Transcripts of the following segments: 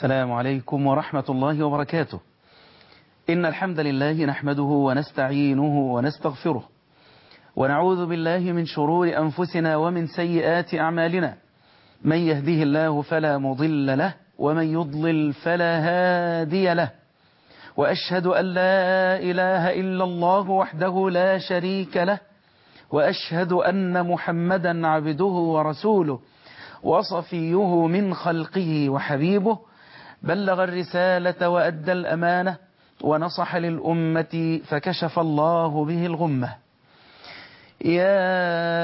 السلام عليكم ورحمة الله وبركاته إن الحمد لله نحمده ونستعينه ونستغفره ونعوذ بالله من شرور أنفسنا ومن سيئات أعمالنا من يهده الله فلا مضل له ومن يضلل فلا هادي له وأشهد أن لا إله إلا الله وحده لا شريك له وأشهد أن محمدا عبده ورسوله وصفيه من خلقه وحبيبه بلغ الرسالة وأدى الأمانة ونصح للأمة فكشف الله به الغمة يا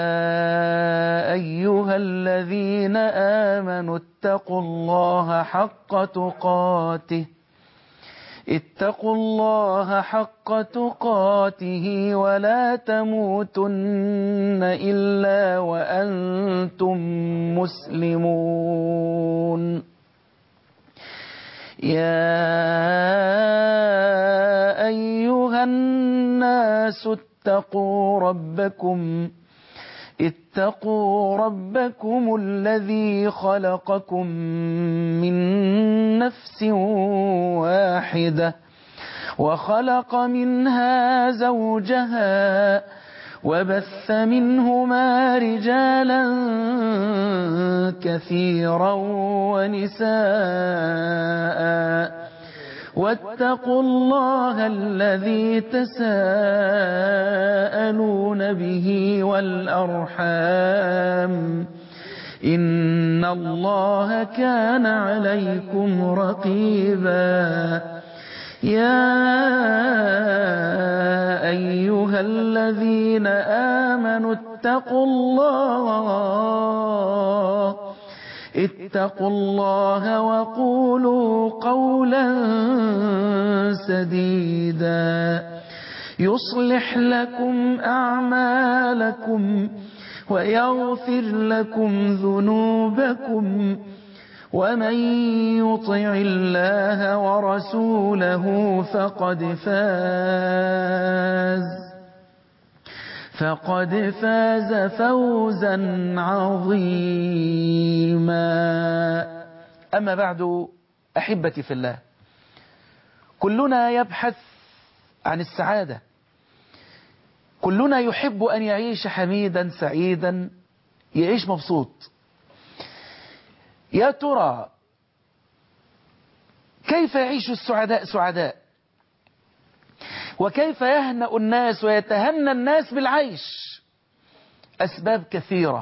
أيها الذين آمنوا اتقوا الله حق تقاته اتقوا الله حق تقاته ولا تموتن إلا وأنتم مسلمون يا أيها الناس اتقوا ربكم اتقوا ربكم الذي خلقكم من نفس واحدة وخلق منها زوجها وبث منهما رجالا كثيرا ونساء واتقوا الله الذي تساءلون به والأرحام إن الله كان عليكم رقيبا يا أيها الذين آمنوا اتقوا الله اتقوا الله وقولوا قولا سديدا يصلح لكم أعمالكم ويغفر لكم ذنوبكم ومن يطع الله ورسوله فقد فاز فقد فاز فوزا عظيما أما بعد أحبتي في الله كلنا يبحث عن السعادة كلنا يحب أن يعيش حميدا سعيدا يعيش مبسوط يا ترى كيف يعيش السعداء سعداء وكيف يهنأ الناس ويتهنى الناس بالعيش أسباب كثيرة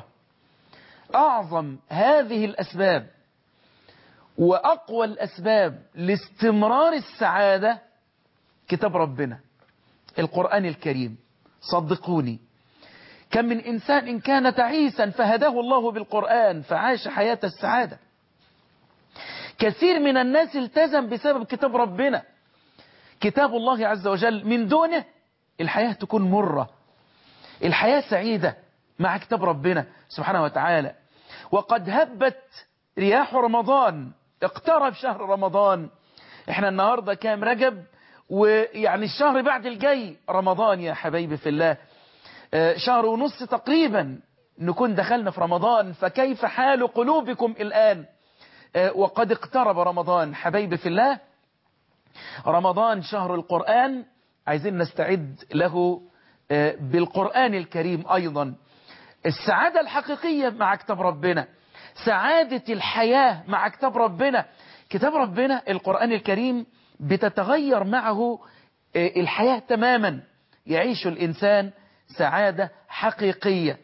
أعظم هذه الأسباب وأقوى الأسباب لاستمرار السعادة كتاب ربنا القرآن الكريم صدقوني كم من إنسان إن كان تعيسا فهداه الله بالقرآن فعاش حياة السعادة كثير من الناس التزم بسبب كتاب ربنا كتاب الله عز وجل من دونه الحياة تكون مرة الحياة سعيدة مع كتاب ربنا سبحانه وتعالى وقد هبت رياح رمضان اقترب شهر رمضان احنا النهاردة كام رجب ويعني الشهر بعد الجاي رمضان يا حبايبي في الله شهر ونص تقريبا نكون دخلنا في رمضان فكيف حال قلوبكم الآن وقد اقترب رمضان حبايبي في الله رمضان شهر القرآن عايزين نستعد له بالقرآن الكريم أيضا السعادة الحقيقية مع كتاب ربنا سعادة الحياة مع كتاب ربنا كتاب ربنا القرآن الكريم بتتغير معه الحياة تماما يعيش الإنسان سعادة حقيقية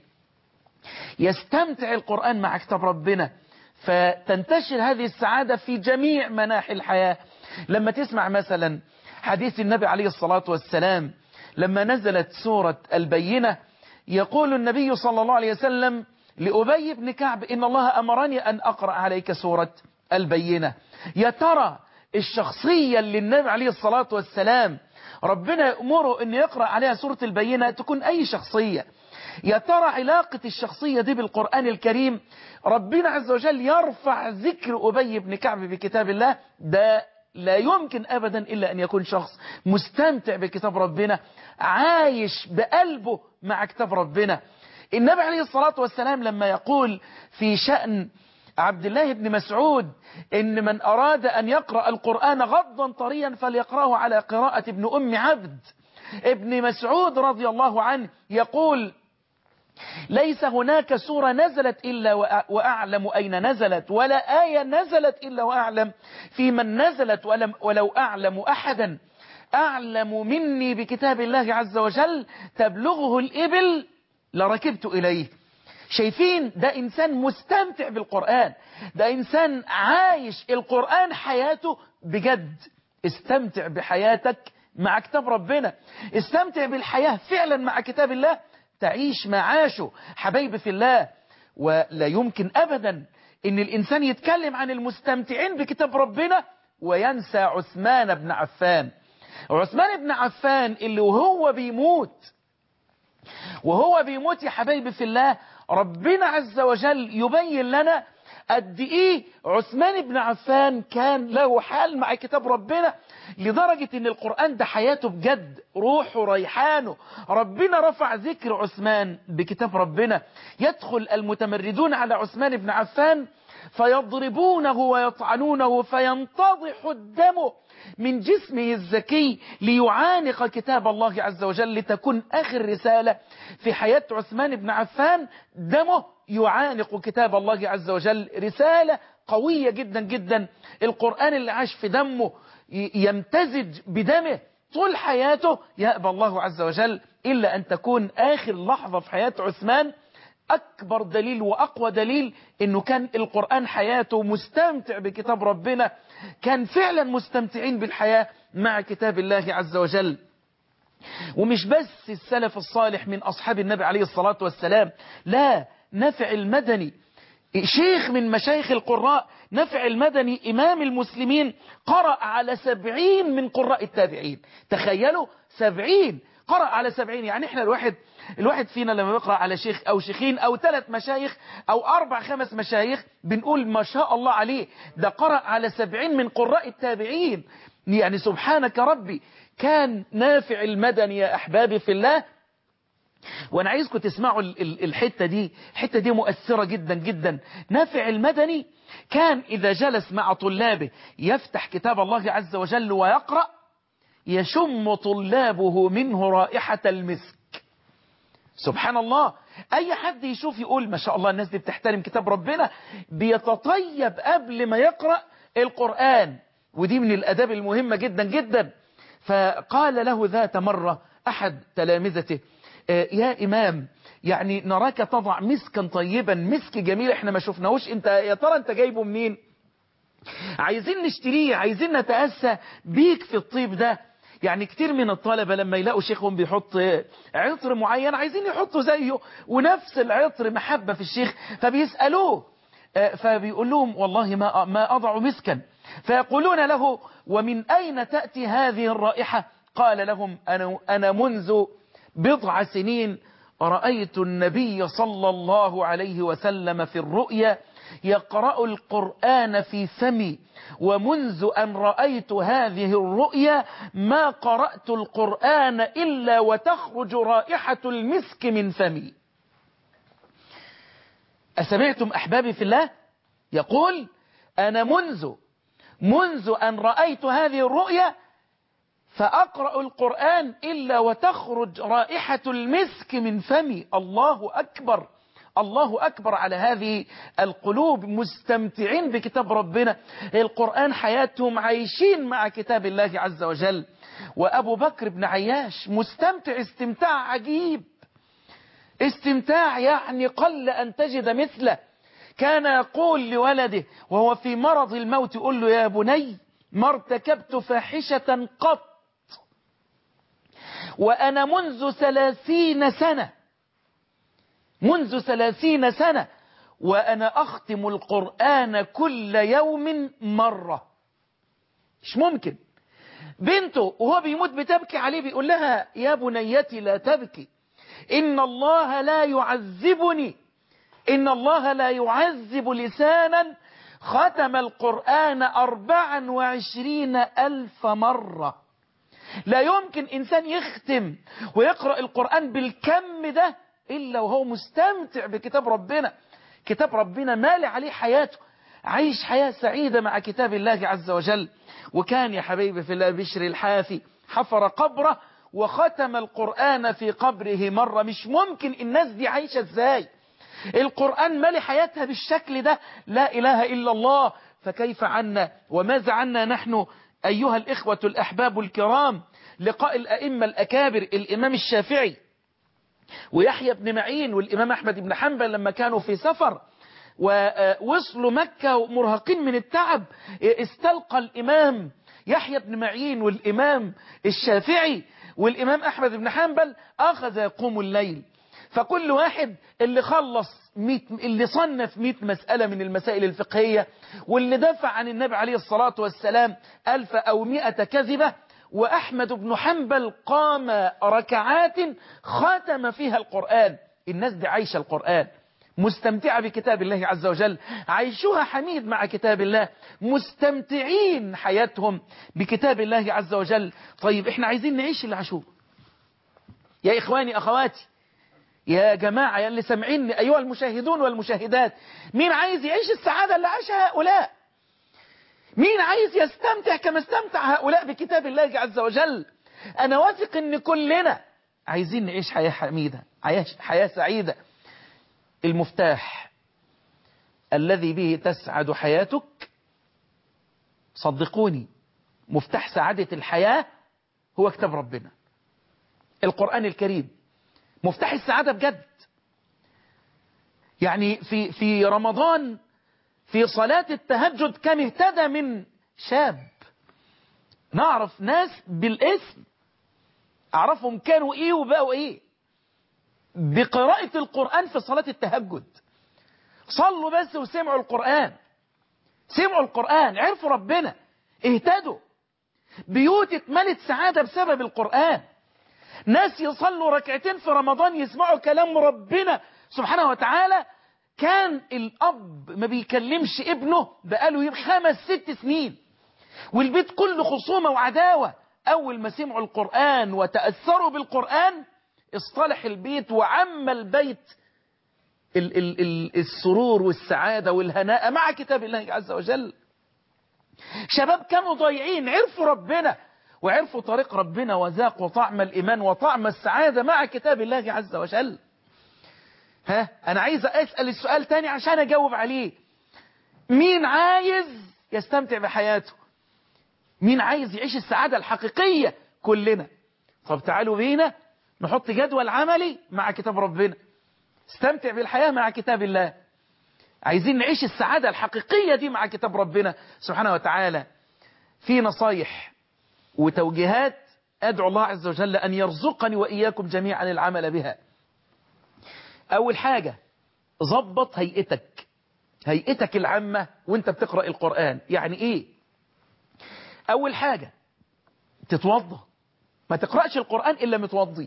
يستمتع القرآن مع كتاب ربنا فتنتشر هذه السعادة في جميع مناحي الحياة لما تسمع مثلا حديث النبي عليه الصلاة والسلام لما نزلت سورة البينة يقول النبي صلى الله عليه وسلم لأبي بن كعب إن الله أمرني أن أقرأ عليك سورة البينة يا ترى الشخصية اللي النبي عليه الصلاة والسلام ربنا يأمره أن يقرأ عليها سورة البينة تكون أي شخصية يا ترى علاقة الشخصية دي بالقرآن الكريم ربنا عز وجل يرفع ذكر أبي بن كعب بكتاب الله ده لا يمكن أبدا إلا أن يكون شخص مستمتع بكتاب ربنا عايش بقلبه مع كتاب ربنا النبي عليه الصلاة والسلام لما يقول في شأن عبد الله بن مسعود إن من أراد أن يقرأ القرآن غضا طريا فليقرأه على قراءة ابن أم عبد ابن مسعود رضي الله عنه يقول ليس هناك سورة نزلت إلا وأعلم أين نزلت ولا آية نزلت إلا وأعلم في من نزلت ولم ولو أعلم أحدا أعلم مني بكتاب الله عز وجل تبلغه الإبل لركبت إليه شايفين ده إنسان مستمتع بالقرآن ده إنسان عايش القرآن حياته بجد استمتع بحياتك مع كتاب ربنا استمتع بالحياة فعلا مع كتاب الله تعيش معاشه حبايبي في الله ولا يمكن أبدا إن الإنسان يتكلم عن المستمتعين بكتاب ربنا وينسى عثمان بن عفان عثمان بن عفان اللي وهو بيموت وهو بيموت يا حبايبي في الله ربنا عز وجل يبين لنا قد ايه عثمان بن عفان كان له حال مع كتاب ربنا لدرجة ان القرآن ده حياته بجد روحه ريحانه ربنا رفع ذكر عثمان بكتاب ربنا يدخل المتمردون على عثمان بن عفان فيضربونه ويطعنونه فينتضح الدم من جسمه الزكي ليعانق كتاب الله عز وجل لتكون آخر رسالة في حياة عثمان بن عفان دمه يعانق كتاب الله عز وجل رسالة قوية جدا جدا القرآن اللي عاش في دمه يمتزج بدمه طول حياته يأبى الله عز وجل إلا أن تكون آخر لحظة في حياة عثمان أكبر دليل وأقوى دليل أنه كان القرآن حياته مستمتع بكتاب ربنا كان فعلا مستمتعين بالحياة مع كتاب الله عز وجل ومش بس السلف الصالح من أصحاب النبي عليه الصلاة والسلام لا نفع المدني شيخ من مشايخ القراء نفع المدني إمام المسلمين قرأ على سبعين من قراء التابعين تخيلوا سبعين قرأ على سبعين يعني احنا الواحد الواحد فينا لما يقرأ على شيخ أو شيخين أو ثلاث مشايخ أو أربع خمس مشايخ بنقول ما شاء الله عليه ده قرأ على سبعين من قراء التابعين يعني سبحانك ربي كان نافع المدني يا أحبابي في الله وانا عايزكم تسمعوا الحتة دي الحتة دي مؤثرة جدا جدا نافع المدني كان إذا جلس مع طلابه يفتح كتاب الله عز وجل ويقرأ يشم طلابه منه رائحة المسك سبحان الله أي حد يشوف يقول ما شاء الله الناس دي بتحترم كتاب ربنا بيتطيب قبل ما يقرأ القرآن ودي من الأداب المهمة جدا جدا فقال له ذات مرة أحد تلامذته يا إمام يعني نراك تضع مسكا طيبا مسك جميل احنا ما شفناهوش انت يا ترى انت جايبه منين عايزين نشتريه عايزين نتأسى بيك في الطيب ده يعني كتير من الطلبة لما يلاقوا شيخهم بيحط عطر معين عايزين يحطوا زيه ونفس العطر محبة في الشيخ فبيسألوه فبيقول لهم والله ما ما أضع مسكا فيقولون له ومن أين تأتي هذه الرائحة قال لهم أنا, أنا منذ بضع سنين رأيت النبي صلى الله عليه وسلم في الرؤيا يقرأ القرآن في فمي ومنذ أن رأيت هذه الرؤيا ما قرأت القرآن إلا وتخرج رائحة المسك من فمي أسمعتم أحبابي في الله يقول أنا منذ منذ أن رأيت هذه الرؤيا فأقرأ القرآن إلا وتخرج رائحة المسك من فمي الله أكبر الله أكبر على هذه القلوب مستمتعين بكتاب ربنا القرآن حياتهم عايشين مع كتاب الله عز وجل وأبو بكر بن عياش مستمتع استمتاع عجيب استمتاع يعني قل أن تجد مثله كان يقول لولده وهو في مرض الموت يقول له يا بني ما ارتكبت فاحشة قط وأنا منذ ثلاثين سنة منذ ثلاثين سنة وأنا أختم القرآن كل يوم مرة مش ممكن بنته وهو بيموت بتبكي عليه بيقول لها يا بنيتي لا تبكي إن الله لا يعذبني إن الله لا يعذب لسانا ختم القرآن أربعا وعشرين ألف مرة لا يمكن إنسان يختم ويقرأ القرآن بالكم ده إلا وهو مستمتع بكتاب ربنا كتاب ربنا مالي عليه حياته عيش حياة سعيدة مع كتاب الله عز وجل وكان يا حبيبي في الله بشر الحافي حفر قبره وختم القرآن في قبره مرة مش ممكن الناس دي عايشة ازاي القرآن مالي حياتها بالشكل ده لا إله إلا الله فكيف عنا وماذا عنا نحن أيها الإخوة الأحباب الكرام لقاء الأئمة الأكابر الإمام الشافعي ويحيى بن معين والإمام أحمد بن حنبل لما كانوا في سفر ووصلوا مكة مرهقين من التعب استلقى الإمام يحيى بن معين والإمام الشافعي والإمام أحمد بن حنبل أخذ يقوم الليل فكل واحد اللي خلص ميت اللي صنف 100 مسألة من المسائل الفقهية واللي دفع عن النبي عليه الصلاة والسلام ألف أو مئة كذبة وأحمد بن حنبل قام ركعات ختم فيها القرآن الناس دي عايشة القرآن مستمتعة بكتاب الله عز وجل عيشها حميد مع كتاب الله مستمتعين حياتهم بكتاب الله عز وجل طيب احنا عايزين نعيش اللي عاشوه يا إخواني أخواتي يا جماعة يا اللي سامعيني أيها المشاهدون والمشاهدات مين عايز يعيش السعادة اللي عاشها هؤلاء مين عايز يستمتع كما استمتع هؤلاء بكتاب الله عز وجل أنا واثق أن كلنا عايزين نعيش حياة حميدة حياة سعيدة المفتاح الذي به تسعد حياتك صدقوني مفتاح سعادة الحياة هو كتاب ربنا القرآن الكريم مفتاح السعادة بجد يعني في في رمضان في صلاة التهجد كان اهتدى من شاب نعرف ناس بالاسم أعرفهم كانوا إيه وبقوا إيه بقراءة القرآن في صلاة التهجد صلوا بس وسمعوا القرآن سمعوا القرآن عرفوا ربنا اهتدوا بيوت اتملت سعادة بسبب القرآن ناس يصلوا ركعتين في رمضان يسمعوا كلام ربنا سبحانه وتعالى كان الأب ما بيكلمش ابنه بقاله خمس ست سنين والبيت كله خصومة وعداوة أول ما سمعوا القرآن وتأثروا بالقرآن اصطلح البيت وعم البيت ال ال ال السرور والسعادة والهناء مع كتاب الله عز وجل شباب كانوا ضايعين عرفوا ربنا وعرفوا طريق ربنا وذاقوا طعم الإيمان وطعم السعادة مع كتاب الله عز وجل ها أنا عايز أسأل السؤال تاني عشان أجاوب عليه مين عايز يستمتع بحياته مين عايز يعيش السعادة الحقيقية كلنا طب تعالوا بينا نحط جدول عملي مع كتاب ربنا استمتع بالحياة مع كتاب الله عايزين نعيش السعادة الحقيقية دي مع كتاب ربنا سبحانه وتعالى في نصايح وتوجيهات أدعو الله عز وجل أن يرزقني وإياكم جميعا العمل بها أول حاجة ظبط هيئتك هيئتك العامة وانت بتقرأ القرآن يعني ايه أول حاجة تتوضى ما تقرأش القرآن إلا متوضي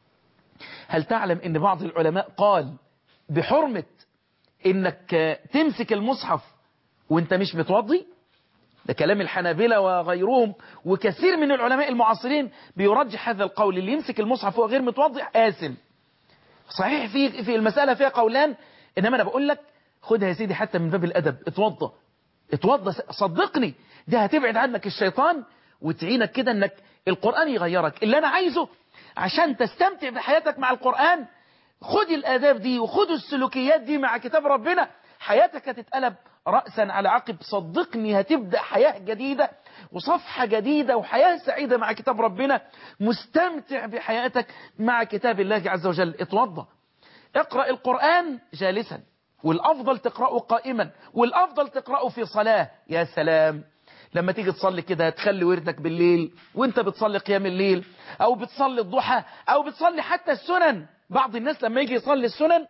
هل تعلم ان بعض العلماء قال بحرمة انك تمسك المصحف وانت مش متوضي ده كلام الحنابلة وغيرهم وكثير من العلماء المعاصرين بيرجح هذا القول اللي يمسك المصحف وهو غير متوضي آثم صحيح في في المسألة فيها قولان إنما أنا بقول لك خدها يا سيدي حتى من باب الأدب اتوضى اتوضى صدقني ده هتبعد عنك الشيطان وتعينك كده انك القرآن يغيرك اللي أنا عايزه عشان تستمتع بحياتك مع القرآن خد الآداب دي وخد السلوكيات دي مع كتاب ربنا حياتك هتتقلب رأسا على عقب صدقني هتبدأ حياة جديدة وصفحة جديدة وحياة سعيدة مع كتاب ربنا مستمتع بحياتك مع كتاب الله عز وجل اتوضى اقرأ القرآن جالسا والأفضل تقرأه قائما والأفضل تقرأه في صلاة يا سلام لما تيجي تصلي كده تخلي وردك بالليل وانت بتصلي قيام الليل او بتصلي الضحى او بتصلي حتى السنن بعض الناس لما يجي يصلي السنن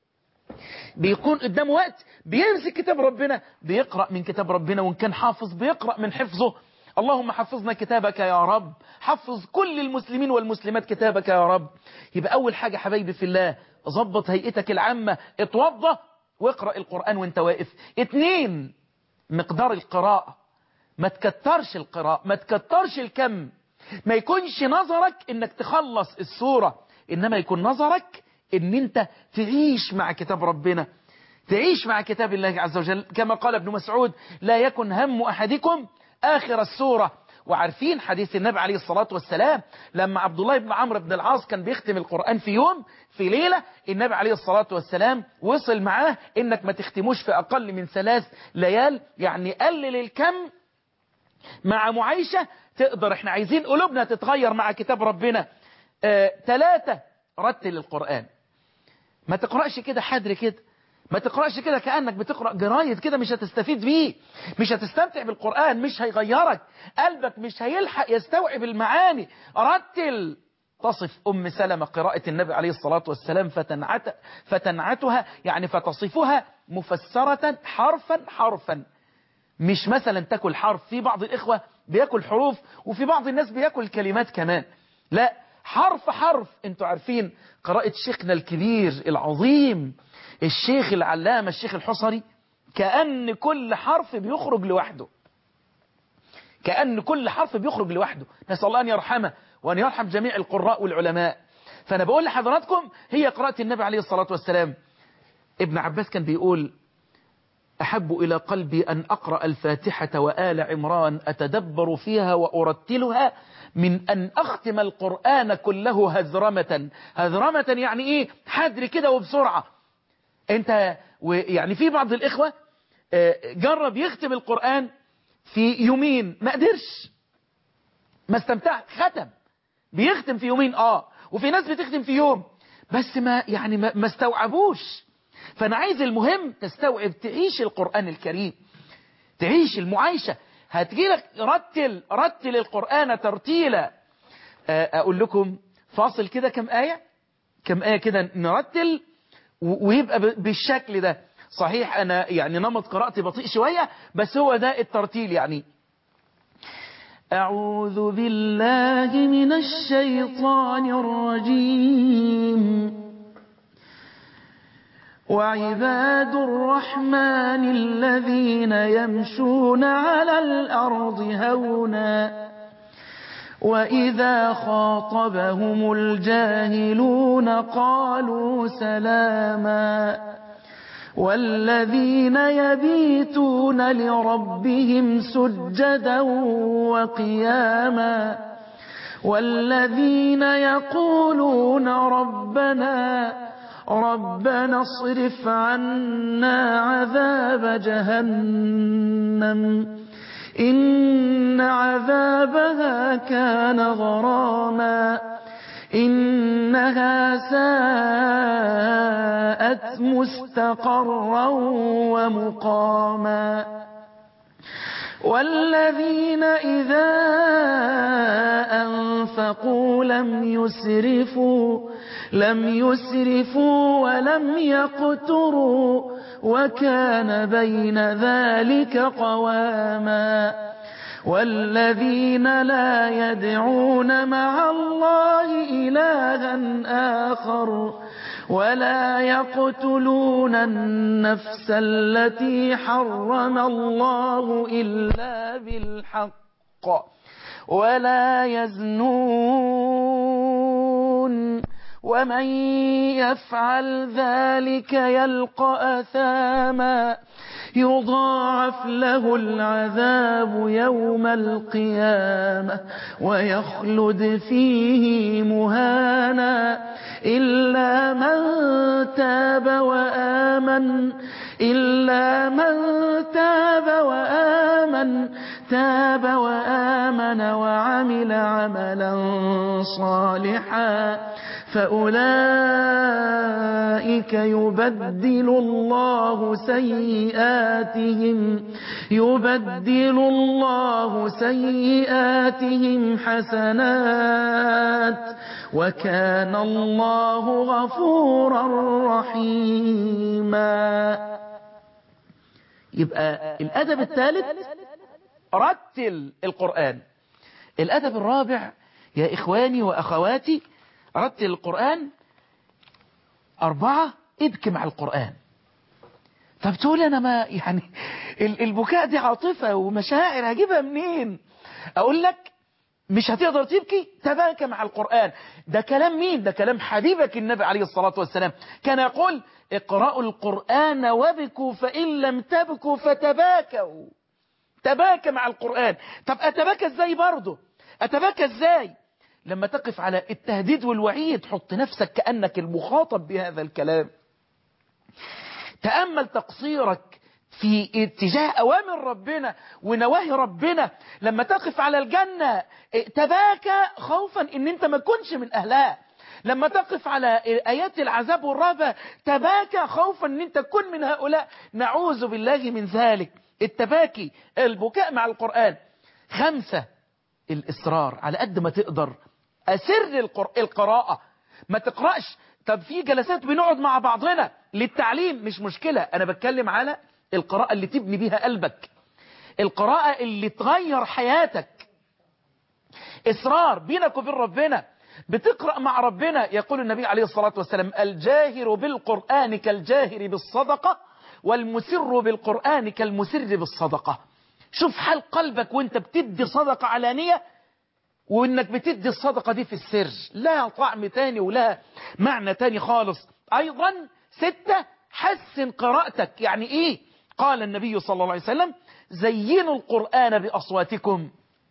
بيكون قدامه وقت بيمسك كتاب ربنا بيقرأ من كتاب ربنا وان كان حافظ بيقرأ من حفظه اللهم حفظنا كتابك يا رب حفظ كل المسلمين والمسلمات كتابك يا رب يبقى أول حاجة حبايبي في الله ظبط هيئتك العامة اتوضى واقرأ القرآن وانت واقف اتنين مقدار القراءة ما تكترش القراءة ما تكترش الكم ما يكونش نظرك انك تخلص السورة انما يكون نظرك ان انت تعيش مع كتاب ربنا تعيش مع كتاب الله عز وجل كما قال ابن مسعود لا يكن هم أحدكم آخر السورة وعارفين حديث النبي عليه الصلاة والسلام لما عبد الله بن عمرو بن العاص كان بيختم القرآن في يوم في ليلة النبي عليه الصلاة والسلام وصل معاه انك ما تختموش في اقل من ثلاث ليال يعني قلل الكم مع معايشة تقدر احنا عايزين قلوبنا تتغير مع كتاب ربنا ثلاثة آه رتل القرآن ما تقرأش كده حدر كده ما تقرأش كده كأنك بتقرأ جرايد كده مش هتستفيد بيه مش هتستمتع بالقرآن مش هيغيرك قلبك مش هيلحق يستوعب المعاني رتل تصف أم سلمة قراءة النبي عليه الصلاة والسلام فتنعت فتنعتها يعني فتصفها مفسرة حرفا حرفا مش مثلا تاكل حرف في بعض الإخوة بياكل حروف وفي بعض الناس بياكل كلمات كمان لا حرف حرف انتوا عارفين قراءة شيخنا الكبير العظيم الشيخ العلامة الشيخ الحصري كأن كل حرف بيخرج لوحده كأن كل حرف بيخرج لوحده نسأل الله أن يرحمه وأن يرحم جميع القراء والعلماء فأنا بقول لحضراتكم هي قراءة النبي عليه الصلاة والسلام ابن عباس كان بيقول أحب إلى قلبي أن أقرأ الفاتحة وآل عمران أتدبر فيها وأرتلها من أن أختم القرآن كله هذرمة هذرمة يعني إيه حدر كده وبسرعة أنت يعني في بعض الإخوة جرب يختم القرآن في يومين ما قدرش ما استمتع ختم بيختم في يومين آه وفي ناس بتختم في يوم بس ما يعني ما, ما استوعبوش فأنا عايز المهم تستوعب تعيش القرآن الكريم تعيش المعايشة هتجيلك رتل رتل القرآن ترتيلا أقول لكم فاصل كده كم آية كم آية كده نرتل ويبقى بالشكل ده صحيح أنا يعني نمط قراءتي بطيء شوية بس هو ده الترتيل يعني أعوذ بالله من الشيطان الرجيم وعباد الرحمن الذين يمشون على الأرض هونا وإذا خاطبهم الجاهلون قالوا سلاما والذين يبيتون لربهم سجدا وقياما والذين يقولون ربنا ربنا اصرف عنا عذاب جهنم إن عذابها كان غراما إنها ساءت مستقرا ومقاما والذين إذا أنفقوا لم يسرفوا لم يسرفوا ولم يقتروا وكان بين ذلك قواما والذين لا يدعون مع الله إلها آخر ولا يقتلون النفس التي حرم الله إلا بالحق ولا يزنون ومن يفعل ذلك يلقى أثاما يضاعف له العذاب يوم القيامة ويخلد فيه مهانا إلا من تاب وآمن إلا من تاب وآمن تاب وآمن وعمل عملا صالحا فأولئك يبدل الله سيئاتهم يبدل الله سيئاتهم حسنات وكان الله غفورا رحيما يبقى الأدب الثالث رتل القرآن الأدب الرابع يا إخواني وأخواتي رتل القرآن أربعة ابكي مع القرآن طب تقول أنا ما يعني البكاء دي عاطفة ومشاعر هجيبها منين أقول لك مش هتقدر تبكي تباكى مع القرآن ده كلام مين ده كلام حبيبك النبي عليه الصلاة والسلام كان يقول اقرأوا القرآن وبكوا فإن لم تبكوا فتباكوا تباكى مع القرآن طب أتباكى ازاي برضه أتباكى ازاي لما تقف على التهديد والوعيد حط نفسك كأنك المخاطب بهذا الكلام تأمل تقصيرك في اتجاه أوامر ربنا ونواهي ربنا لما تقف على الجنة تباكى خوفا ان انت ما تكونش من أهلها لما تقف على آيات العذاب والرهبة تباكى خوفا ان انت تكون من هؤلاء نعوذ بالله من ذلك التباكي البكاء مع القرآن خمسة الإصرار على قد ما تقدر أسر القراءة ما تقرأش طب في جلسات بنقعد مع بعضنا للتعليم مش مشكلة أنا بتكلم على القراءة اللي تبني بيها قلبك القراءة اللي تغير حياتك إصرار بينك وبين ربنا بتقرأ مع ربنا يقول النبي عليه الصلاة والسلام الجاهر بالقرآن كالجاهر بالصدقة والمسر بالقرآن كالمسر بالصدقة شوف حال قلبك وانت بتدي صدقة علانية وانك بتدي الصدقة دي في السر لا طعم تاني ولا معنى تاني خالص ايضا ستة حسن قراءتك يعني ايه قال النبي صلى الله عليه وسلم زينوا القرآن بأصواتكم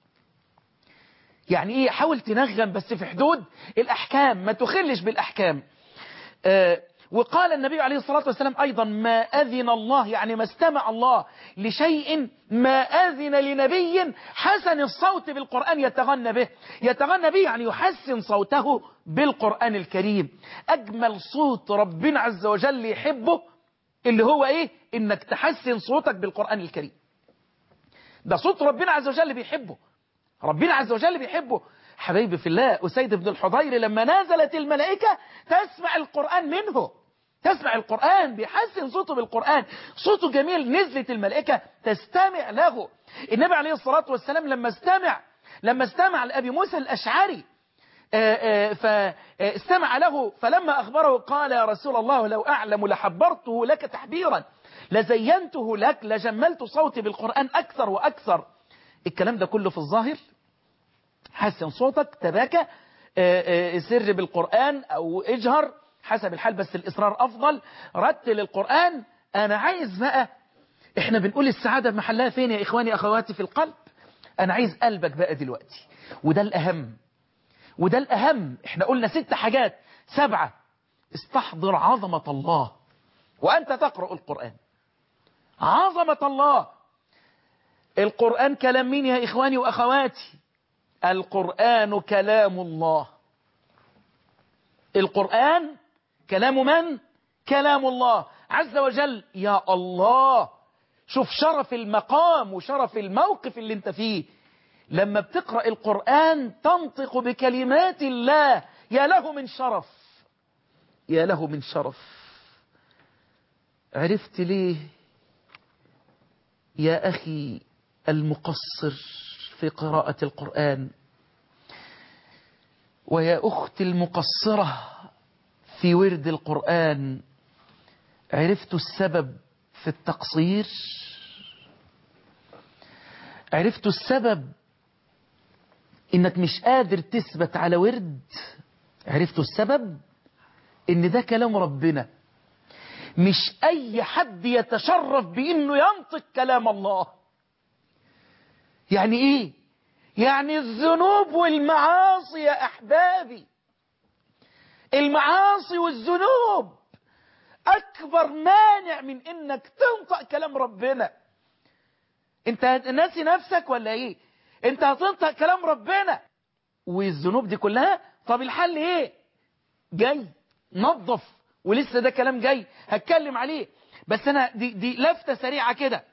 يعني ايه حاول تنغم بس في حدود الأحكام ما تخلش بالأحكام آه وقال النبي عليه الصلاة والسلام أيضا ما أذن الله يعني ما استمع الله لشيء ما أذن لنبي حسن الصوت بالقرآن يتغنى به يتغنى به يعني يحسن صوته بالقرآن الكريم أجمل صوت ربنا عز وجل يحبه اللي هو إيه إنك تحسن صوتك بالقرآن الكريم ده صوت ربنا عز وجل بيحبه ربنا عز وجل بيحبه حبيبي في الله أسيد بن الحضير لما نزلت الملائكة تسمع القرآن منه تسمع القرآن بيحسن صوته بالقرآن صوته جميل نزلت الملائكة تستمع له النبي عليه الصلاة والسلام لما استمع لما استمع لأبي موسى الأشعري فاستمع له فلما أخبره قال يا رسول الله لو أعلم لحبرته لك تحبيرا لزينته لك لجملت صوتي بالقرآن أكثر وأكثر الكلام ده كله في الظاهر حسن صوتك تباكى سر بالقرآن أو اجهر حسب الحال بس الإصرار أفضل رتل القرآن أنا عايز بقى إحنا بنقول السعادة محلها فين يا إخواني أخواتي في القلب أنا عايز قلبك بقى دلوقتي وده الأهم وده الأهم إحنا قلنا ست حاجات سبعة استحضر عظمة الله وأنت تقرأ القرآن عظمة الله القرآن كلام مين يا إخواني وأخواتي القرآن كلام الله القرآن كلام من؟ كلام الله عز وجل يا الله شوف شرف المقام وشرف الموقف اللي انت فيه لما بتقرأ القرآن تنطق بكلمات الله يا له من شرف يا له من شرف عرفت ليه يا أخي المقصر في قراءة القرآن ويا أخت المقصرة في ورد القرآن عرفت السبب في التقصير عرفت السبب انك مش قادر تثبت على ورد عرفت السبب ان ده كلام ربنا مش اي حد يتشرف بانه ينطق كلام الله يعني ايه يعني الذنوب والمعاصي يا احبابي المعاصي والذنوب اكبر مانع من انك تنطق كلام ربنا انت ناسي نفسك ولا ايه انت هتنطق كلام ربنا والذنوب دي كلها طب الحل ايه جاي نظف ولسه ده كلام جاي هتكلم عليه بس انا دي, دي لفتة سريعة كده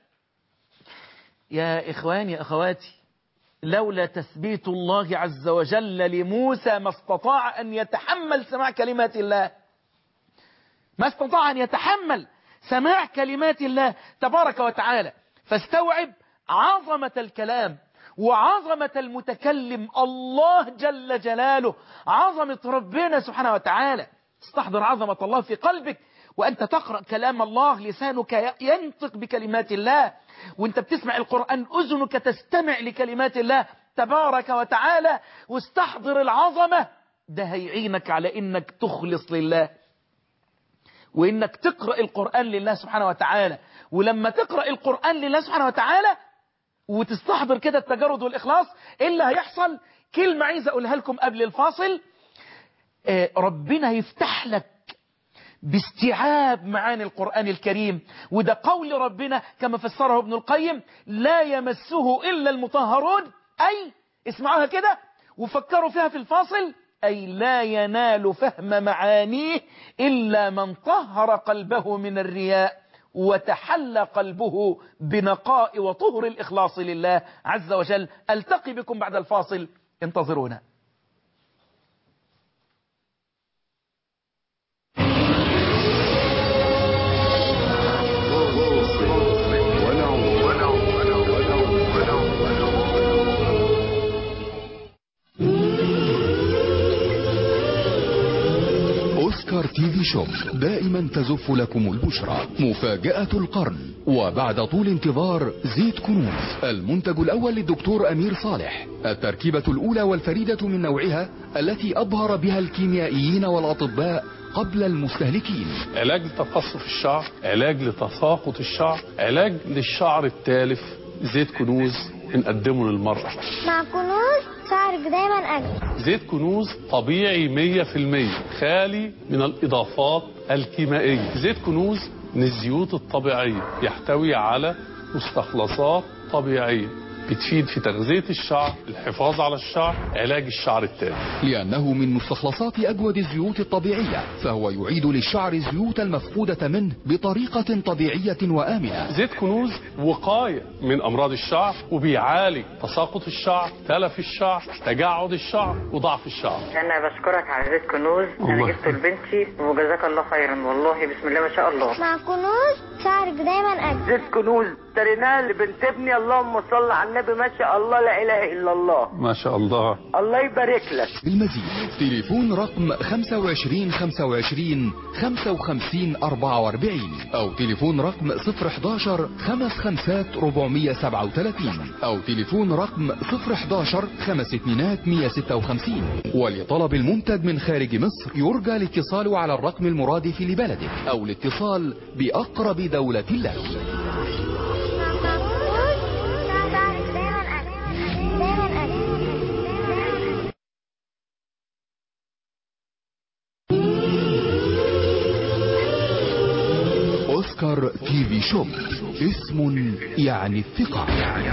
يا اخواني يا اخواتي لولا تثبيت الله عز وجل لموسى ما استطاع ان يتحمل سماع كلمات الله ما استطاع ان يتحمل سماع كلمات الله تبارك وتعالى فاستوعب عظمة الكلام وعظمة المتكلم الله جل جلاله عظمة ربنا سبحانه وتعالى استحضر عظمة الله في قلبك وأنت تقرأ كلام الله لسانك ينطق بكلمات الله وانت بتسمع القرآن أذنك تستمع لكلمات الله تبارك وتعالى واستحضر العظمة ده هيعينك على انك تخلص لله وإنك تقرأ القرآن لله سبحانه وتعالى ولما تقرأ القرآن لله سبحانه وتعالى وتستحضر كده التجرد والإخلاص إيه اللي هيحصل كلمة عايز أقولها لكم قبل الفاصل آه، ربنا يفتح لك باستيعاب معاني القرآن الكريم وده قول ربنا كما فسره ابن القيم لا يمسه إلا المطهرون أي اسمعوها كده وفكروا فيها في الفاصل أي لا ينال فهم معانيه إلا من طهر قلبه من الرياء وتحلى قلبه بنقاء وطهر الإخلاص لله عز وجل ألتقي بكم بعد الفاصل انتظرونا أوسكار تي في شوب دائما تزف لكم البشرى مفاجأة القرن وبعد طول انتظار زيت كنوز المنتج الأول للدكتور أمير صالح التركيبة الأولى والفريدة من نوعها التي أبهر بها الكيميائيين والأطباء قبل المستهلكين علاج لتقصف الشعر علاج لتساقط الشعر علاج للشعر التالف زيت كنوز بنقدمه للمرأة مع كنوز شعرك دايما أجمل زيت كنوز طبيعي 100% خالي من الإضافات الكيميائية زيت كنوز من الزيوت الطبيعية يحتوي على مستخلصات طبيعية بتفيد في تغذية الشعر الحفاظ على الشعر علاج الشعر التالف لأنه من مستخلصات أجود الزيوت الطبيعية فهو يعيد للشعر الزيوت المفقودة منه بطريقة طبيعية وآمنة زيت كنوز وقاية من أمراض الشعر وبيعالج تساقط الشعر تلف الشعر تجعد الشعر وضعف الشعر انا بشكرك على زيت كنوز انا الله. جبته لبنتي وجزاك الله خيرا والله بسم الله ما شاء الله مع كنوز شعرك دايما أجمل زيت كنوز اشتريناه لبنت ابني اللهم صل على النبي ما شاء الله لا اله الا الله ما شاء الله الله يبارك لك بالمزيد تليفون رقم 25 25 55 44 أو تليفون رقم 011 55 437 أو تليفون رقم 011 5 اتنينات 156 ولطلب المنتج من خارج مصر يرجى الاتصال على الرقم المرادف لبلدك أو الاتصال بأقرب دولة لك مع كنوز شعرك دايما أجمل دايما أجمل أوسكار تي في شوب اسم يعني الثقة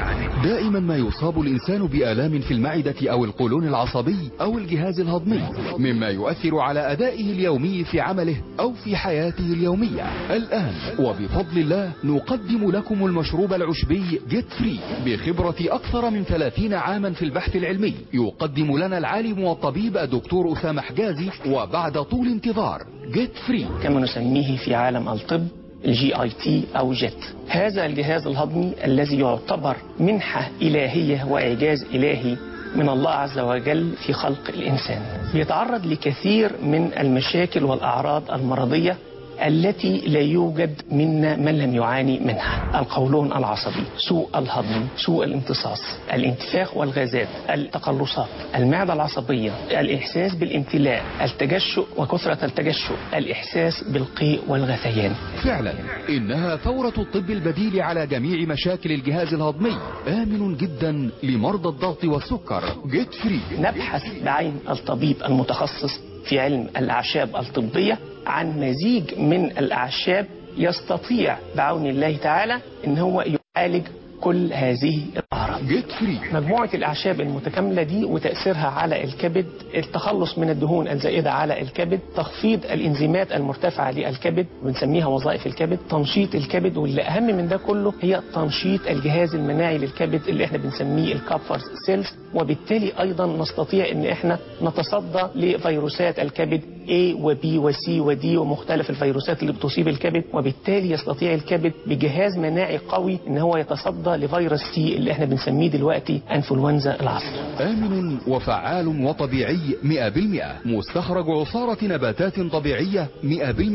دائما ما يصاب الإنسان بآلام في المعدة أو القولون العصبي أو الجهاز الهضمي مما يؤثر على أدائه اليومي في عمله أو في حياته اليومية الآن وبفضل الله نقدم لكم المشروب العشبي جيت فري بخبرة أكثر من 30 عاما في البحث العلمي يقدم لنا العالم والطبيب الدكتور أسامة حجازي وبعد طول انتظار جيت فري كما نسميه في عالم الطب الجي اي تي او جيت هذا الجهاز الهضمي الذي يعتبر منحة إلهية وإعجاز إلهي من الله عز وجل في خلق الإنسان يتعرض لكثير من المشاكل والأعراض المرضية التي لا يوجد منا من لم يعاني منها القولون العصبي سوء الهضم سوء الامتصاص الانتفاخ والغازات التقلصات المعدة العصبية الإحساس بالامتلاء التجشؤ وكثرة التجشؤ الإحساس بالقيء والغثيان فعلا إنها ثورة الطب البديل على جميع مشاكل الجهاز الهضمي آمن جدا لمرضى الضغط والسكر جيت فري نبحث بعين الطبيب المتخصص في علم الأعشاب الطبية عن مزيج من الأعشاب يستطيع بعون الله تعالى ان هو يعالج كل هذه الأعراض جيت فري مجموعة الأعشاب المتكاملة دي وتأثيرها على الكبد التخلص من الدهون الزائدة على الكبد تخفيض الإنزيمات المرتفعة للكبد بنسميها وظائف الكبد تنشيط الكبد واللي أهم من ده كله هي تنشيط الجهاز المناعي للكبد اللي احنا بنسميه الكابفر سيلز وبالتالي أيضا نستطيع ان احنا نتصدى لفيروسات الكبد A و B و C و D ومختلف الفيروسات اللي بتصيب الكبد وبالتالي يستطيع الكبد بجهاز مناعي قوي ان هو يتصدى لفيروس سي اللي احنا بنسميه دلوقتي انفلونزا العصر آمن وفعال وطبيعي 100% مستخرج عصارة نباتات طبيعية 100%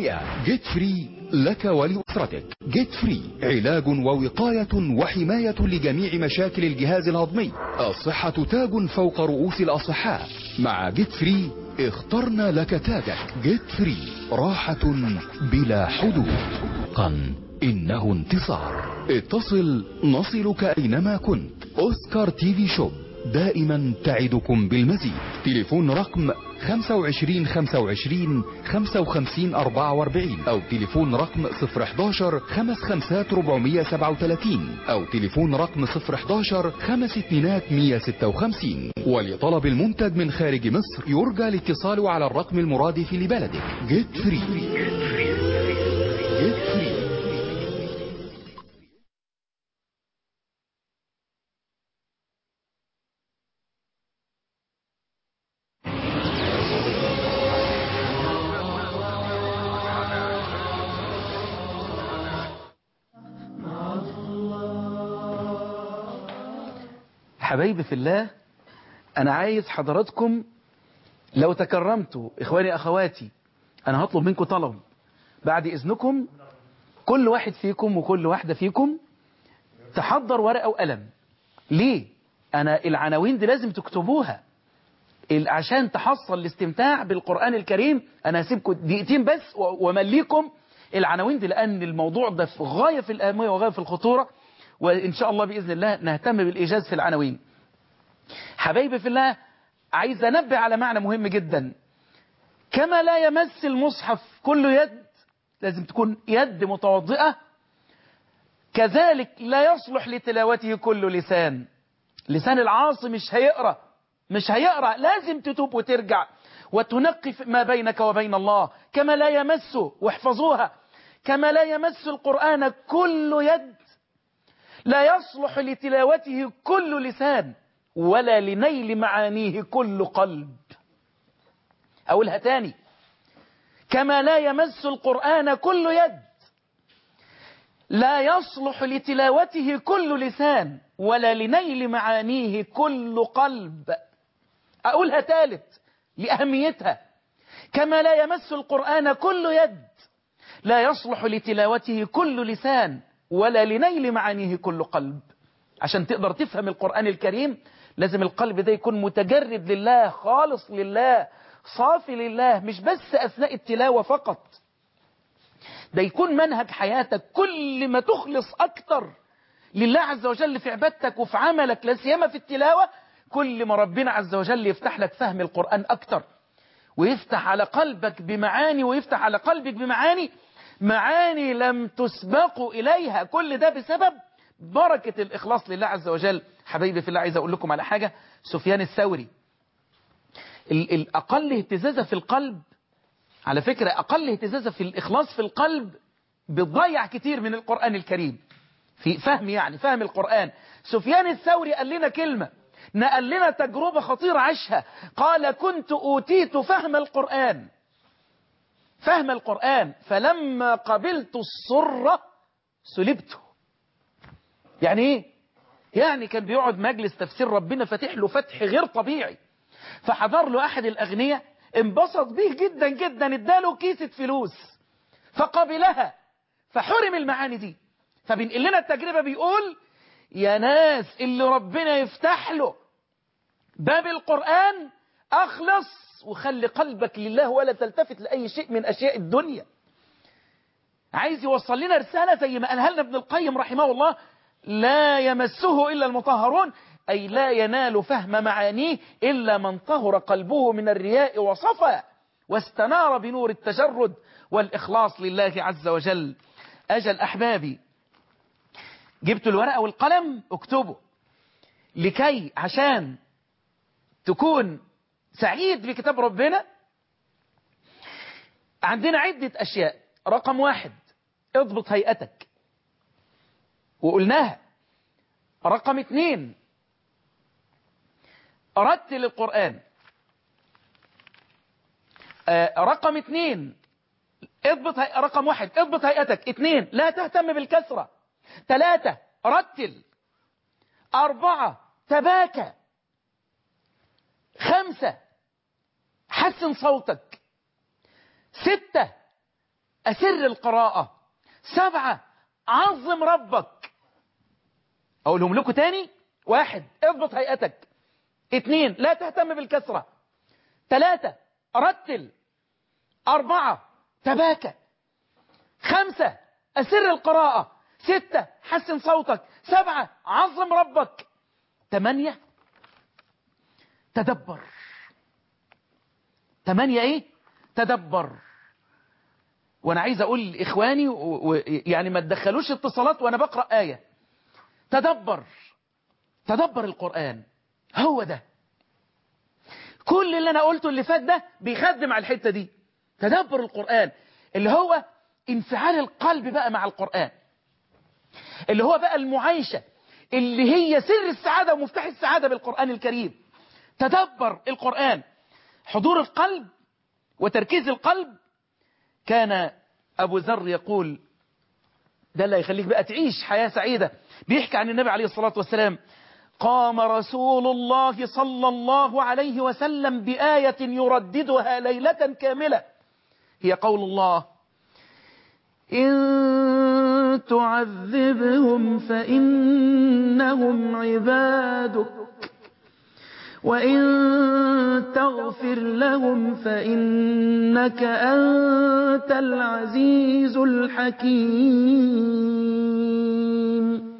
جيت فري لك ولأسرتك جيت فري علاج ووقاية وحماية لجميع مشاكل الجهاز الهضمي الصحة تاج فوق رؤوس الأصحاء مع جيت فري اخترنا لك تاجك جيت فري راحة بلا حدود قن إنه انتصار اتصل نصلك أينما كنت أوسكار تي في شوب دائما تعدكم بالمزيد تليفون رقم 25 25 55 44 أو تليفون رقم 011 55 437 أو تليفون رقم 011 5 اتنينات 156 ولطلب المنتج من خارج مصر يرجى الاتصال على الرقم المرادف لبلدك جيت فري جيت فري حبايبي في الله أنا عايز حضراتكم لو تكرمتوا إخواني أخواتي أنا هطلب منكم طلب بعد إذنكم كل واحد فيكم وكل واحدة فيكم تحضر ورقة وقلم ليه؟ أنا العناوين دي لازم تكتبوها ال- عشان تحصل الاستمتاع بالقرآن الكريم أنا هسيبكم دقيقتين بس و- ومليكم العناوين دي لأن الموضوع ده في غاية في الأهمية وغاية في الخطورة وإن شاء الله بإذن الله نهتم بالإيجاز في العناوين حبايبي في الله عايز أنبه على معنى مهم جدا كما لا يمس المصحف كل يد لازم تكون يد متوضئة كذلك لا يصلح لتلاوته كل لسان لسان العاصي مش هيقرأ مش هيقرأ لازم تتوب وترجع وتنقي ما بينك وبين الله كما لا يمسه واحفظوها كما لا يمس القرآن كل يد لا يصلح لتلاوته كل لسان ولا لنيل معانيه كل قلب أقولها تاني كما لا يمس القرآن كل يد لا يصلح لتلاوته كل لسان ولا لنيل معانيه كل قلب أقولها ثالث لأهميتها كما لا يمس القرآن كل يد لا يصلح لتلاوته كل لسان ولا لنيل معانيه كل قلب عشان تقدر تفهم القرآن الكريم لازم القلب ده يكون متجرد لله خالص لله صافي لله مش بس أثناء التلاوة فقط ده يكون منهج حياتك كل ما تخلص أكتر لله عز وجل في عبادتك وفي عملك لا سيما في التلاوة كل ما ربنا عز وجل يفتح لك فهم القرآن أكتر ويفتح على قلبك بمعاني ويفتح على قلبك بمعاني معاني لم تسبقوا إليها كل ده بسبب بركة الإخلاص لله عز وجل حبايبي في الله عايز أقول لكم على حاجة سفيان الثوري ال- الأقل اهتزازة في القلب على فكرة أقل اهتزازة في الإخلاص في القلب بتضيع كتير من القرآن الكريم في فهم يعني فهم القرآن سفيان الثوري قال لنا كلمة نقل لنا تجربة خطيرة عاشها قال كنت أوتيت فهم القرآن فهم القرآن فلما قبلت السرة سلبته يعني ايه يعني كان بيقعد مجلس تفسير ربنا فاتح له فتح غير طبيعي فحضر له احد الاغنياء انبسط بيه جدا جدا اداله كيسة فلوس فقبلها فحرم المعاني دي فبينقل لنا التجربة بيقول يا ناس اللي ربنا يفتح له باب القرآن اخلص وخلي قلبك لله ولا تلتفت لأي شيء من أشياء الدنيا عايز يوصل لنا رسالة زي ما قالها لنا ابن القيم رحمه الله لا يمسه إلا المطهرون أي لا ينال فهم معانيه إلا من طهر قلبه من الرياء وصفى واستنار بنور التجرد والإخلاص لله عز وجل أجل أحبابي جبت الورقة والقلم اكتبوا لكي عشان تكون سعيد بكتاب ربنا عندنا عدة أشياء رقم واحد اضبط هيئتك وقلناها رقم اتنين رتل القرآن آه رقم اتنين اضبط هي... رقم واحد اضبط هيئتك اتنين لا تهتم بالكثرة ثلاثة رتل أربعة تباكى خمسة حسن صوتك ستة أسر القراءة سبعة عظم ربك أقولهم لكم تاني واحد اضبط هيئتك اتنين لا تهتم بالكثرة ثلاثة رتل أربعة تباكى خمسة أسر القراءة ستة حسن صوتك سبعة عظم ربك ثمانية تدبر ثمانية ايه تدبر وانا عايز اقول لاخواني و... و... يعني ما تدخلوش اتصالات وانا بقرأ آية تدبر تدبر القرآن هو ده كل اللي انا قلته اللي فات ده بيخدم على الحتة دي تدبر القرآن اللي هو انفعال القلب بقى مع القرآن اللي هو بقى المعايشة اللي هي سر السعادة ومفتاح السعادة بالقرآن الكريم تدبر القرآن حضور القلب وتركيز القلب كان أبو ذر يقول ده اللي يخليك بقى تعيش حياة سعيدة بيحكي عن النبي عليه الصلاة والسلام قام رسول الله صلى الله عليه وسلم بآية يرددها ليلة كاملة هي قول الله إن تعذبهم فإنهم عبادك وإن تغفر لهم فإنك أنت العزيز الحكيم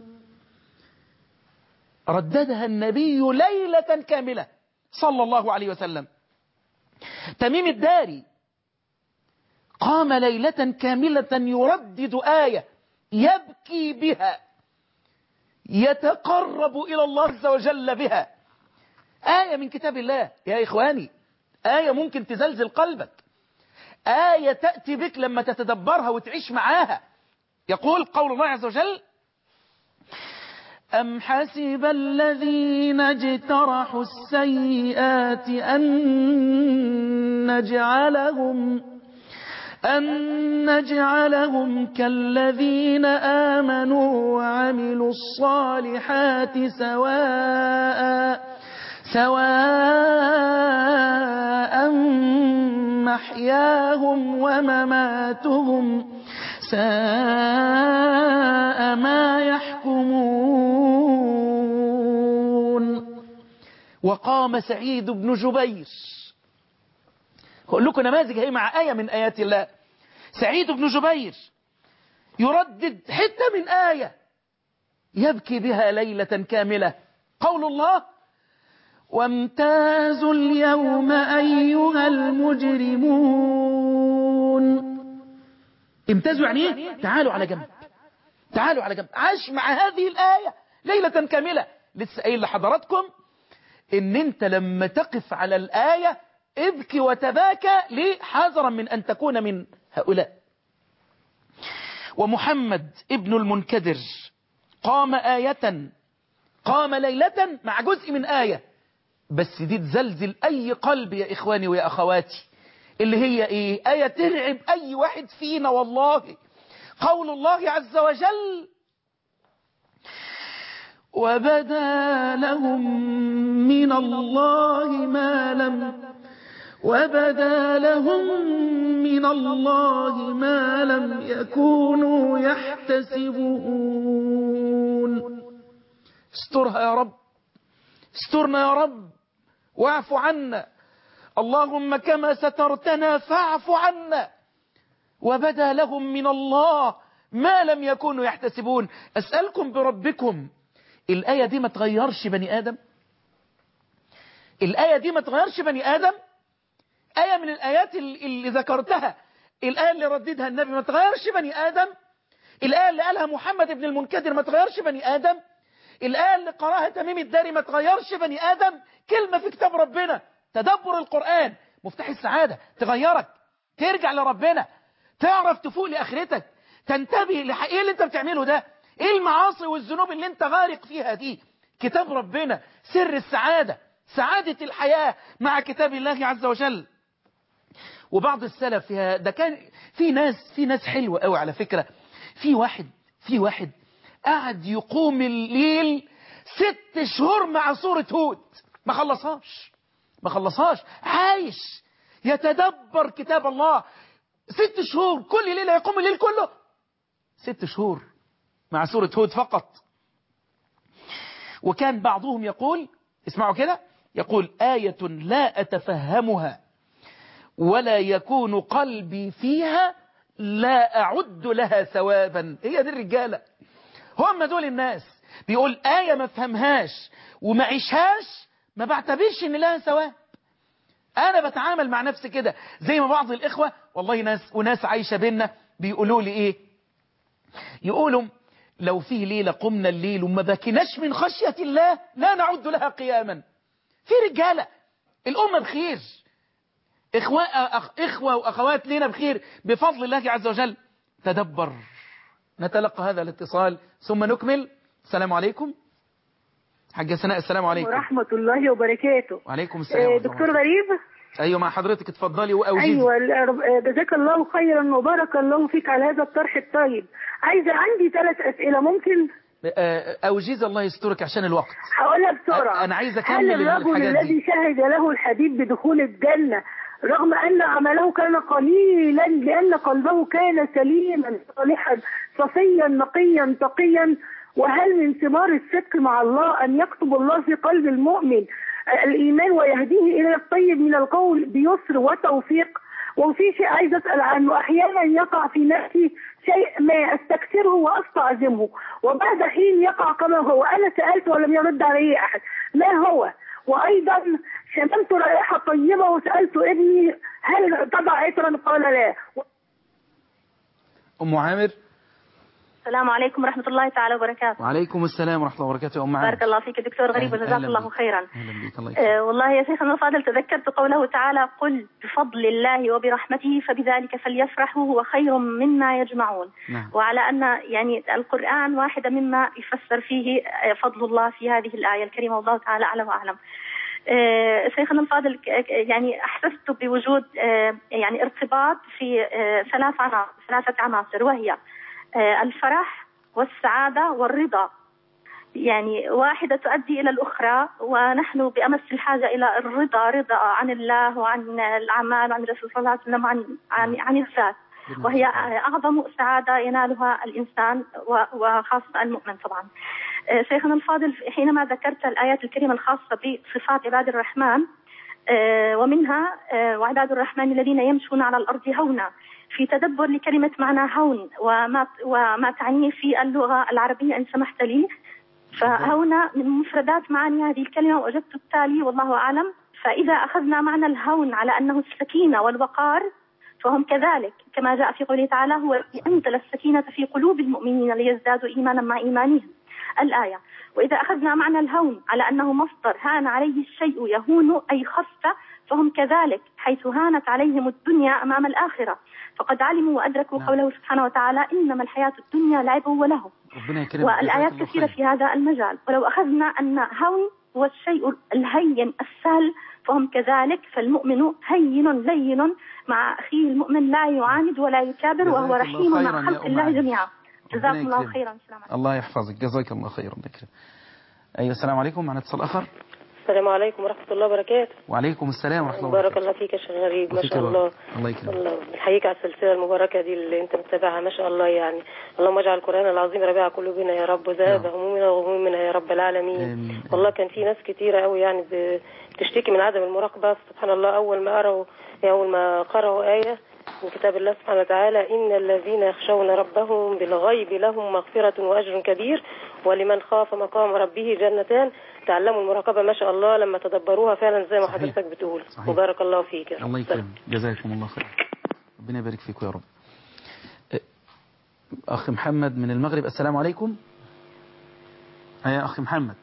رددها النبي ليلة كاملة صلى الله عليه وسلم تميم الداري قام ليلة كاملة يردد آية يبكي بها يتقرب إلى الله عز وجل بها آية من كتاب الله يا إخواني آية ممكن تزلزل قلبك آية تأتي بك لما تتدبرها وتعيش معاها يقول قول الله عز وجل أم حسب الذين اجترحوا السيئات أن نجعلهم أن نجعلهم كالذين آمنوا وعملوا الصالحات سواء سواء محياهم ومماتهم ساء ما يحكمون وقام سعيد بن جبير أقول لكم نماذج هي مع آية من آيات الله سعيد بن جبير يردد حتة من آية يبكي بها ليلة كاملة قول الله وامتازوا اليوم أيها المجرمون امتازوا يعني ايه تعالوا على جنب تعالوا على جنب عاش مع هذه الآية ليلة كاملة لسه قايل لحضراتكم ان انت لما تقف على الآية ابكي وتباكى ليه حذرا من أن تكون من هؤلاء ومحمد ابن المنكدر قام آية قام ليلة مع جزء من آية بس دي تزلزل أي قلب يا إخواني ويا أخواتي اللي هي إيه آية ترعب أي واحد فينا والله قول الله عز وجل وبدا لهم من الله ما لم وبدا لهم من الله ما لم يكونوا يحتسبون استرها يا رب استرنا يا رب واعف عنا اللهم كما سترتنا فاعف عنا وبدا لهم من الله ما لم يكونوا يحتسبون أسألكم بربكم الآية دي ما تغيرش بني آدم الآية دي ما تغيرش بني آدم آية من الآيات اللي ذكرتها الآية اللي رددها النبي ما تغيرش بني آدم الآية اللي قالها محمد بن المنكدر ما تغيرش بني آدم الآية اللي قراها تميم الداري ما تغيرش بني آدم كلمة في كتاب ربنا تدبر القرآن مفتاح السعادة تغيرك ترجع لربنا تعرف تفوق لآخرتك تنتبه لحقيقة اللي انت بتعمله ده ايه المعاصي والذنوب اللي انت غارق فيها دي كتاب ربنا سر السعادة سعادة الحياة مع كتاب الله عز وجل وبعض السلف فيها ده كان في ناس في ناس حلوة قوي على فكرة في واحد في واحد قعد يقوم الليل ست شهور مع سورة هود ما خلصهاش ما خلصهاش عايش يتدبر كتاب الله ست شهور كل ليلة يقوم الليل كله ست شهور مع سورة هود فقط وكان بعضهم يقول اسمعوا كده يقول آية لا أتفهمها ولا يكون قلبي فيها لا أعد لها ثوابا هي دي الرجالة هم دول الناس بيقول آية ما فهمهاش وما عيشهاش ما بعتبرش ان لها ثواب انا بتعامل مع نفسي كده زي ما بعض الاخوة والله ناس وناس عايشة بينا بيقولوا لي ايه يقولوا لو فيه ليلة قمنا الليل وما بكناش من خشية الله لا نعد لها قياما في رجالة الأمة بخير إخوة, أخ إخوة وأخوات لنا بخير بفضل الله عز وجل تدبر نتلقى هذا الاتصال ثم نكمل السلام عليكم حاجة سناء السلام عليكم ورحمة الله وبركاته وعليكم السلام آه، ورحمة الله دكتور وبركاته. غريب أيوة مع حضرتك اتفضلي وأوجزي أيوة ال- رب- آه، جزاك الله خيرا وبارك الله فيك على هذا الطرح الطيب عايزة عندي ثلاث أسئلة ممكن آه، أوجزي الله يسترك عشان الوقت هقولها بسرعة أنا عايز هل أكمل الرجل الحاجات دي الذي شهد له الحبيب بدخول الجنة رغم أن عمله كان قليلا لأن قلبه كان سليما صالحا صفيا نقيا تقيا وهل من ثمار الصدق مع الله أن يكتب الله في قلب المؤمن الإيمان ويهديه إلى الطيب من القول بيسر وتوفيق وفي شيء عايز أسأل عنه أحيانا يقع في نفسي شيء ما أستكثره وأستعظمه وبعد حين يقع كما هو أنا سألت ولم يرد علي أحد ما هو وأيضا شممت رائحة طيبة وسألت ابني هل تضع عطرا قال لا أم عامر السلام عليكم ورحمة الله تعالى وبركاته وعليكم السلام ورحمة الله وبركاته يا أم عامر بارك الله فيك دكتور غريب أهلا- وجزاك أهلا الله بك. خيرا أهلا بك الله يكرمك. آه والله يا شيخنا الفاضل تذكرت قوله تعالى قل بفضل الله وبرحمته فبذلك فليفرحوا هو خير مما يجمعون نعم. وعلى أن يعني القرآن واحدة مما يفسر فيه آه، فضل الله في هذه الآية الكريمة والله تعالى أعلم وأعلم آه، شيخنا الفاضل ك- ك- يعني أحسست بوجود آه، يعني ارتباط في آه، ثلاث عناصر ثلاثة عناصر وهي آه، الفرح والسعادة والرضا يعني واحدة تؤدي إلى الأخرى ونحن بأمس الحاجة إلى الرضا رضا عن الله وعن الأعمال وعن الرسول صلى الله عليه وسلم وعن عن, عن الذات وهي أعظم سعادة ينالها الإنسان و- وخاصة المؤمن طبعا آه، شيخنا الفاضل حينما ذكرت الآيات الكريمة الخاصة بصفات عباد الرحمن آه، ومنها آه، وعباد الرحمن الذين يمشون على الأرض هونا في تدبر لكلمة معنى هون وما وما تعنيه في اللغة العربية إن سمحت لي فهون من مفردات معاني هذه الكلمة وجدت التالي والله أعلم فإذا أخذنا معنى الهون على أنه السكينة والوقار فهم كذلك كما جاء في قوله تعالى هو الذي أنزل السكينة في قلوب المؤمنين ليزدادوا إيمانا مع إيمانهم الآية وإذا أخذنا معنى الهون على أنه مصدر هان عليه الشيء يهون أي خف فهم كذلك حيث هانت عليهم الدنيا أمام الآخرة فقد علموا وأدركوا نعم. قوله سبحانه وتعالى إنما الحياة الدنيا لعب وله ربنا يكرمك والآيات جزاك الله كثيرة خير. في هذا المجال ولو أخذنا أن هون هو الشيء الهين السهل فهم كذلك فالمؤمن هين لين مع أخيه المؤمن لا يعاند ولا يكابر جزاك وهو الله رحيم خيراً مع يا خلق أم الله علي. جميعا ربنا جزاكم الله يكرمك. خيرا السلام عليكم الله يحفظك جزاك الله خيرا ذكر أيوة السلام عليكم معنا اتصال آخر السلام عليكم ورحمة الله وبركاته وعليكم السلام ورحمة الله بارك وبركاته الله فيك يا شيخ غريب ما وفيك شاء الله. الله الله يكرمك الله بنحييك على السلسلة المباركة دي اللي انت متابعها ما شاء الله يعني اللهم اجعل القرآن العظيم ربيع قلوبنا يا رب وذهب نعم. همومنا وغمومنا يا رب العالمين آمين. والله كان في ناس كتيرة قوي يعني ب- بتشتكي من عدم المراقبة سبحان الله أول ما قرأوا أول ما قرأوا آية من كتاب الله سبحانه وتعالى إن الذين يخشون ربهم بالغيب لهم مغفرة وأجر كبير ولمن خاف مقام ربه جنتان تعلموا المراقبة ما شاء الله لما تدبروها فعلا زي ما صحيح. حضرتك بتقول صحيح. وبارك الله فيك يا رب الله يكرمك جزاكم الله خير ربنا يبارك فيكم يا رب أه، أخ محمد من المغرب السلام عليكم يا أخ محمد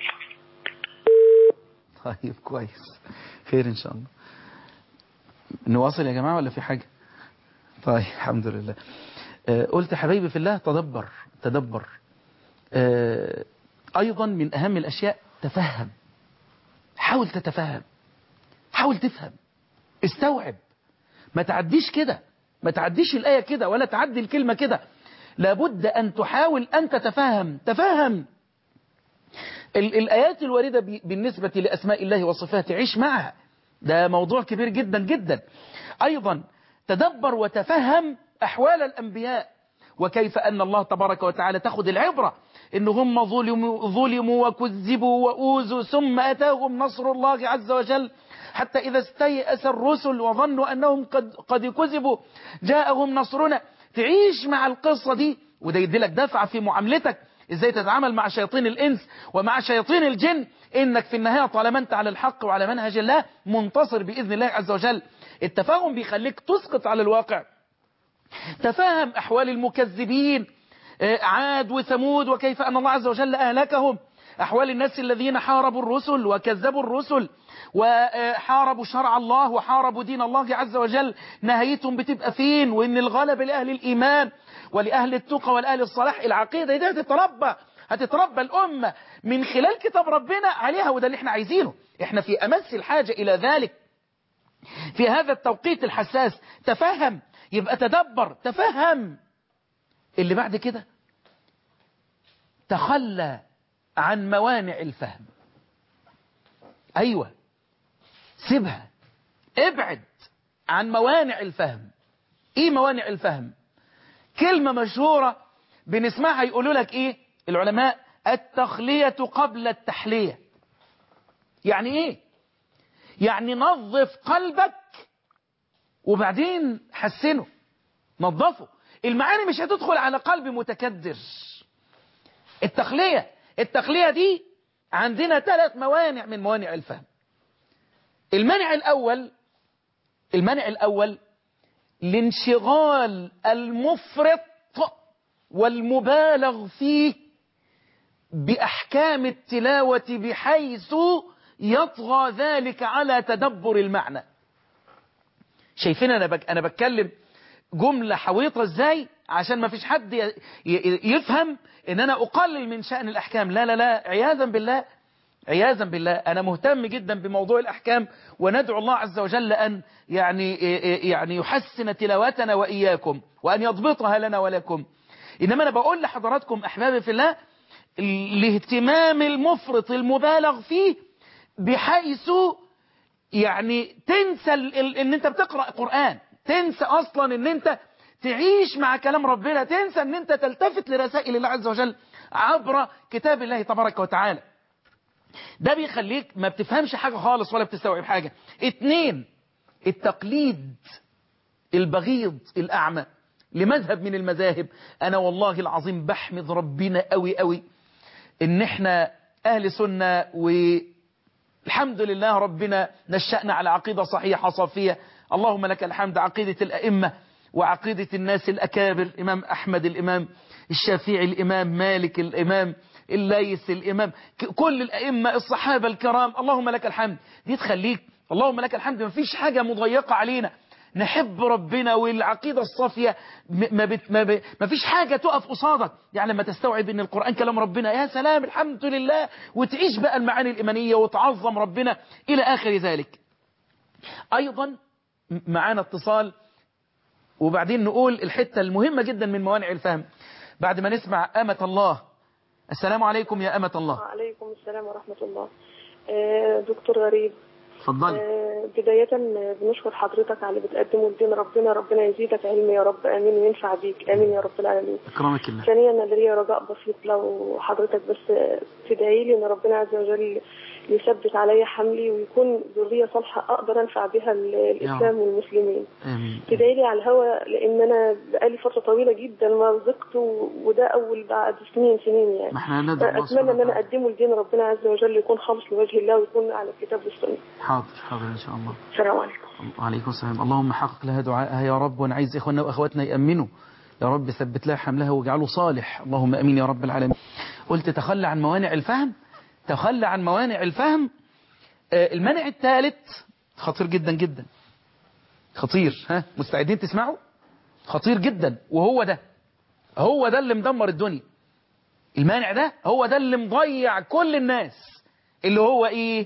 طيب كويس خير إن شاء الله نواصل يا جماعة ولا في حاجة طيب الحمد لله أه، قلت حبيبي في الله تدبر تدبر أه، أيضا من أهم الأشياء تفهم حاول تتفهم حاول تفهم استوعب ما تعديش كده ما تعديش الآية كده ولا تعدي الكلمة كده لابد أن تحاول أن تتفهم تفهم ال الآيات الواردة ب- بالنسبة لأسماء الله وصفاته عيش معها ده موضوع كبير جدا جدا أيضا تدبر وتفهم أحوال الأنبياء وكيف أن الله تبارك وتعالى تأخذ العبرة إن هم ظلموا, ظلموا وكذبوا وأوذوا ثم أتاهم نصر الله عز وجل حتى إذا استيأس الرسل وظنوا أنهم قد, قد كذبوا جاءهم نصرنا تعيش مع القصة دي وده يديلك دفع في معاملتك ازاي تتعامل مع شياطين الانس ومع شياطين الجن انك في النهاية طالما انت على الحق وعلى منهج الله منتصر بإذن الله عز وجل التفاهم بيخليك تسقط على الواقع تفهم أحوال المكذبين عاد وثمود وكيف أن الله عز وجل أهلكهم أحوال الناس الذين حاربوا الرسل وكذبوا الرسل وحاربوا شرع الله وحاربوا دين الله عز وجل نهايتهم بتبقى فين وإن الغلب لأهل الإيمان ولأهل التقى ولأهل الصلاح العقيدة دي هتتربى هتتربى الأمة من خلال كتاب ربنا عليها وده اللي احنا عايزينه احنا في أمس الحاجة إلى ذلك في هذا التوقيت الحساس تفهم يبقى تدبر تفهم اللي بعد كده تخلى عن موانع الفهم أيوة سيبها ابعد عن موانع الفهم ايه موانع الفهم كلمة مشهورة بنسمعها يقولوا لك ايه العلماء التخلية قبل التحلية يعني ايه يعني نظف قلبك وبعدين حسنه نظفه المعاني مش هتدخل على قلب متكدر التخلية التخلية دي عندنا ثلاث موانع من موانع الفهم المانع الأول المانع الأول الانشغال المفرط والمبالغ فيه بأحكام التلاوة بحيث يطغى ذلك على تدبر المعنى شايفين أنا, بك أنا بتكلم جملة حويطة ازاي عشان ما فيش حد يفهم ان انا اقلل من شأن الاحكام لا لا لا عياذا بالله عياذا بالله انا مهتم جدا بموضوع الاحكام وندعو الله عز وجل ان يعني يعني يحسن تلاوتنا واياكم وان يضبطها لنا ولكم انما انا بقول لحضراتكم احبابي في الله الاهتمام المفرط المبالغ فيه بحيث يعني تنسى ان انت بتقرأ قرآن تنسى اصلا ان انت تعيش مع كلام ربنا تنسى ان انت تلتفت لرسائل الله عز وجل عبر كتاب الله تبارك وتعالى ده بيخليك ما بتفهمش حاجة خالص ولا بتستوعب حاجة اتنين التقليد البغيض الأعمى لمذهب من المذاهب أنا والله العظيم بحمد ربنا قوي قوي إن إحنا أهل سنة والحمد لله ربنا نشأنا على عقيدة صحيحة صافية اللهم لك الحمد عقيدة الأئمة وعقيدة الناس الأكابر الإمام أحمد الإمام الشافعي الإمام مالك الإمام الليث الإمام كل الأئمة الصحابة الكرام اللهم لك الحمد دي تخليك اللهم لك الحمد ما فيش حاجة مضيقة علينا نحب ربنا والعقيدة الصافية ما, بت ما, ب ما فيش حاجة تقف قصادك يعني لما تستوعب ان القرآن كلام ربنا يا سلام الحمد لله وتعيش بقى المعاني الإيمانية وتعظم ربنا إلى آخر ذلك أيضا معانا اتصال وبعدين نقول الحتة المهمة جدا من موانع الفهم بعد ما نسمع أمة الله السلام عليكم يا أمة الله وعليكم السلام ورحمة الله آه، دكتور غريب اتفضلي آه، بداية بنشكر حضرتك على اللي بتقدمه لدين ربنا ربنا يزيدك علم يا رب آمين وينفع بيك آمين يا رب العالمين اكرمك الله ثانيا انا ليا رجاء بسيط لو حضرتك بس تدعي لي ان ربنا عز وجل يثبت عليا حملي ويكون ذريه صالحه اقدر انفع بها ال- الاسلام والمسلمين آمين تدعي لي على الهوا لان انا بقالي فتره طويله جدا ما رزقت و- وده اول بعد سنين سنين يعني ما احنا ندعو الله اتمنى سبحانه ان انا وتعالى. اقدمه لدين ربنا عز وجل يكون خالص لوجه الله ويكون على الكتاب والسنه حاضر حاضر إن شاء الله السلام عليكم وعليكم السلام اللهم حقق لها دعائها يا رب وانا عايز إخواننا وأخواتنا يأمنوا يا رب ثبت لها حملها واجعله صالح اللهم أمين يا رب العالمين قلت تخلى عن موانع الفهم تخلى عن موانع الفهم آه، المانع الثالث خطير جدا جدا خطير ها مستعدين تسمعوا خطير جدا وهو ده هو ده اللي مدمر الدنيا المانع ده هو ده اللي مضيع كل الناس اللي هو ايه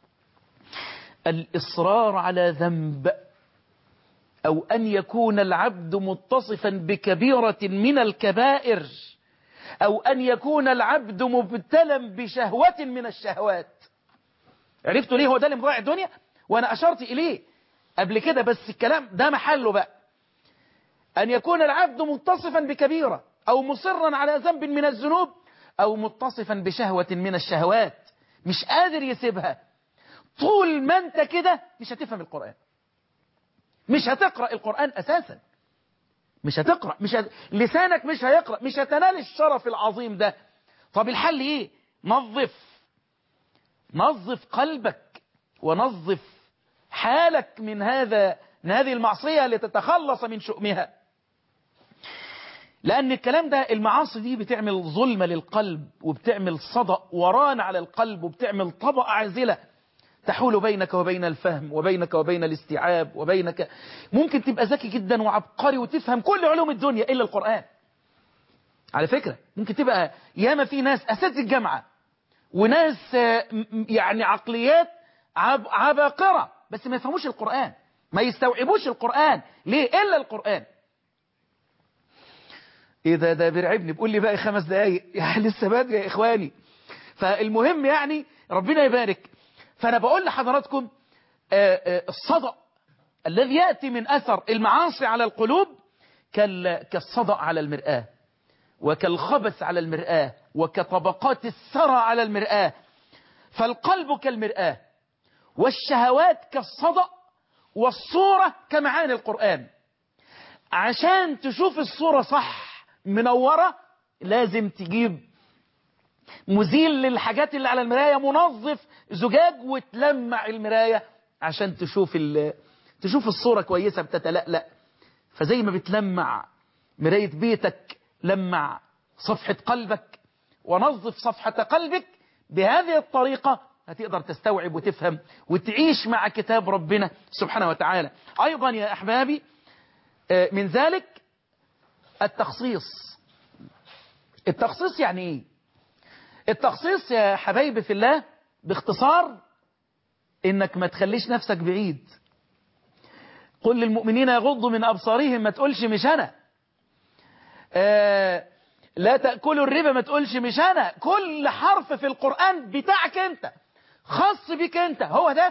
الإصرار على ذنب أو أن يكون العبد متصفا بكبيرة من الكبائر أو أن يكون العبد مبتلا بشهوة من الشهوات عرفتوا ليه هو ده اللي مضيع الدنيا وأنا أشرت إليه قبل كده بس الكلام ده محله بقى أن يكون العبد متصفا بكبيرة أو مصرا على ذنب من الذنوب أو متصفا بشهوة من الشهوات مش قادر يسيبها طول ما انت كده مش هتفهم القرآن مش هتقرأ القرآن أساسا مش هتقرأ مش هت... لسانك مش هيقرأ مش هتنال الشرف العظيم ده طب الحل ايه نظف نظف قلبك ونظف حالك من هذا من هذه المعصية لتتخلص من شؤمها لأن الكلام ده المعاصي دي بتعمل ظلمة للقلب وبتعمل صدأ وران على القلب وبتعمل طبقة عازلة تحول بينك وبين الفهم وبينك وبين الاستيعاب وبينك ممكن تبقى ذكي جدا وعبقري وتفهم كل علوم الدنيا إلا القرآن على فكرة ممكن تبقى ياما في ناس أساتذة الجامعة وناس يعني عقليات عب عباقرة بس ما يفهموش القرآن ما يستوعبوش القرآن ليه إلا القرآن ايه ده ده بيرعبني بيقول لي باقي خمس دقايق يعني لسه بدري يا اخواني فالمهم يعني ربنا يبارك فانا بقول لحضراتكم الصدأ الذي يأتي من أثر المعاصي على القلوب كالصدأ على المرآة وكالخبث على المرآة وكطبقات الثرى على المرآة فالقلب كالمرآة والشهوات كالصدأ والصورة كمعاني القرآن عشان تشوف الصورة صح منورة لازم تجيب مزيل للحاجات اللي على المراية منظف زجاج وتلمع المراية عشان تشوف تشوف الصورة كويسة بتتلألأ فزي ما بتلمع مراية بيتك لمع صفحة قلبك ونظف صفحة قلبك بهذه الطريقة هتقدر تستوعب وتفهم وتعيش مع كتاب ربنا سبحانه وتعالى أيضا يا أحبابي من ذلك التخصيص التخصيص يعني ايه التخصيص يا حبايبي في الله باختصار انك ما تخليش نفسك بعيد قل للمؤمنين يغضوا من ابصارهم ما تقولش مش انا آه لا تأكلوا الربا ما تقولش مش انا كل حرف في القرآن بتاعك انت خاص بك انت هو ده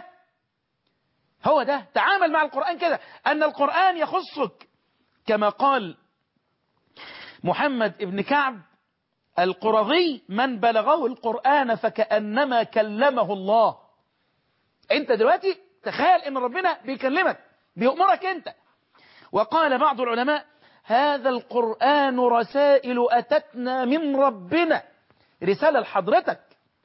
هو ده تعامل مع القرآن كده ان القرآن يخصك كما قال محمد ابن كعب القرظي من بلغه القرآن فكأنما كلمه الله انت دلوقتي تخيل ان ربنا بيكلمك بيأمرك انت وقال بعض العلماء هذا القرآن رسائل أتتنا من ربنا رسالة لحضرتك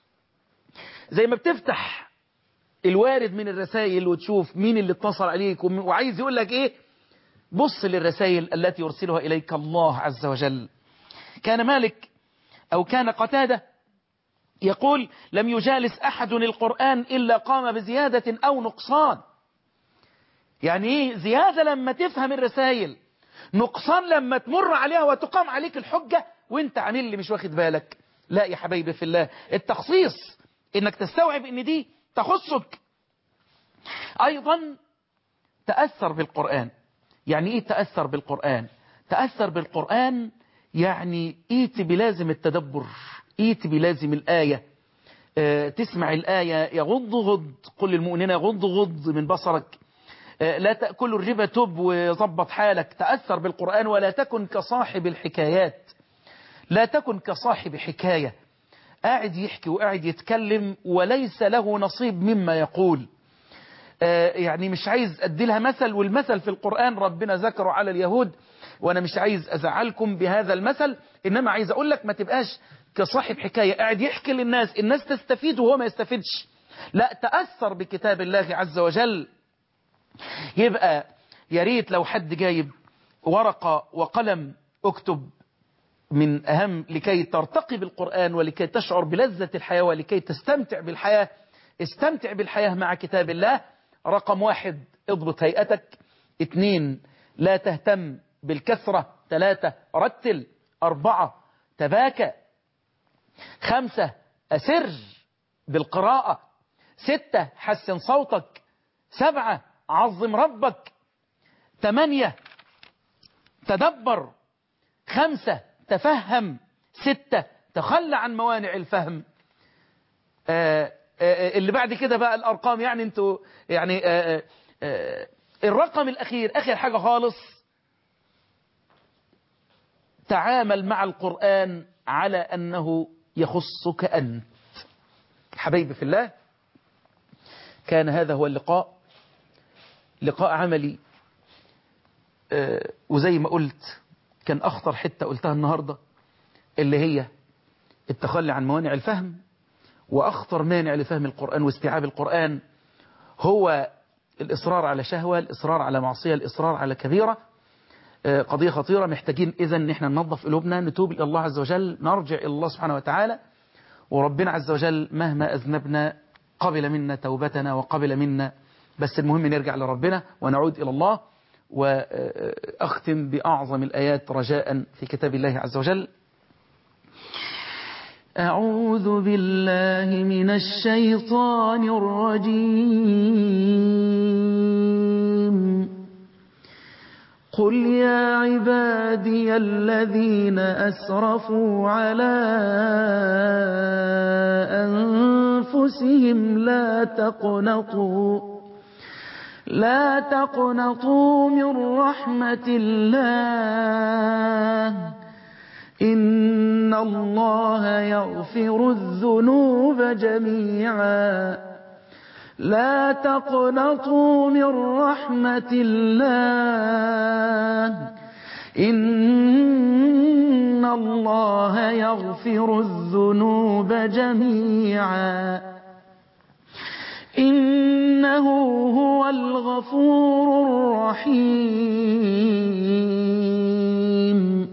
زي ما بتفتح الوارد من الرسائل وتشوف مين اللي اتصل عليك وعايز يقول لك ايه بص للرسائل التي يرسلها إليك الله عز وجل كان مالك أو كان قتادة يقول لم يجالس أحد القرآن إلا قام بزيادة أو نقصان يعني ايه زيادة لما تفهم الرسائل نقصان لما تمر عليها وتقام عليك الحجة وانت عن اللي مش واخد بالك لا يا حبايبي في الله التخصيص انك تستوعب ان دي تخصك ايضا تأثر بالقرآن يعني ايه تأثر بالقرآن تأثر بالقرآن يعني ايت بلازم التدبر ايت بلازم الآية اه تسمع الآية يغض غض قل للمؤمنين يغض غض من بصرك اه لا تأكلوا الربا تب وظبط حالك تأثر بالقرآن ولا تكن كصاحب الحكايات لا تكن كصاحب حكاية قاعد يحكي وقاعد يتكلم وليس له نصيب مما يقول يعني مش عايز أدي لها مثل والمثل في القرآن ربنا ذكره على اليهود وأنا مش عايز أزعلكم بهذا المثل إنما عايز أقول لك ما تبقاش كصاحب حكاية قاعد يحكي للناس الناس تستفيد وهو ما يستفيدش لا تأثر بكتاب الله عز وجل يبقى يا ريت لو حد جايب ورقة وقلم اكتب من أهم لكي ترتقي بالقرآن ولكي تشعر بلذة الحياة ولكي تستمتع بالحياة استمتع بالحياة مع كتاب الله رقم واحد اضبط هيئتك اثنين لا تهتم بالكثرة ثلاثة رتل أربعة تباكى خمسة أسر بالقراءة ستة حسن صوتك سبعة عظم ربك ثمانية تدبر خمسة تفهم ستة تخلى عن موانع الفهم آآ آآ اللي بعد كده بقى الأرقام يعني انتوا يعني آآ الرقم الأخير آخر حاجة خالص تعامل مع القرآن على أنه يخصك أنت حبيبي في الله كان هذا هو اللقاء لقاء عملي آه، وزي ما قلت كان أخطر حتة قلتها النهاردة اللي هي التخلي عن موانع الفهم وأخطر مانع لفهم القرآن واستيعاب القرآن هو الإصرار على شهوة الإصرار على معصية الإصرار على كبيرة آه، قضية خطيرة محتاجين إذا إن احنا ننظف قلوبنا نتوب إلى الله عز وجل نرجع إلى الله سبحانه وتعالى وربنا عز وجل مهما أذنبنا قبل منا توبتنا وقبل منا بس المهم نرجع لربنا ونعود إلى الله وأختم بأعظم الآيات رجاء في كتاب الله عز وجل أعوذ بالله من الشيطان الرجيم قل يا عبادي الذين أسرفوا على أنفسهم لا تقنطوا لا تقنطوا من رحمة الله إن الله يغفر الذنوب جميعا لا تقنطوا من رحمة الله إن الله يغفر الذنوب جميعا إنه هو الغفور الرحيم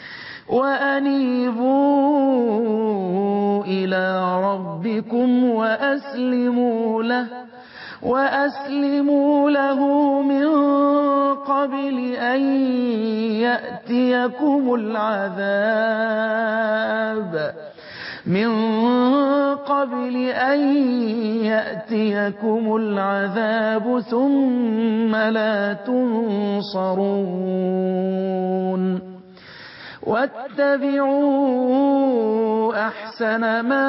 وأنيبوا إلى ربكم وأسلموا له وأسلموا له من قبل أن يأتيكم العذاب من قبل أن يأتيكم العذاب ثم لا تنصرون واتبعوا أحسن ما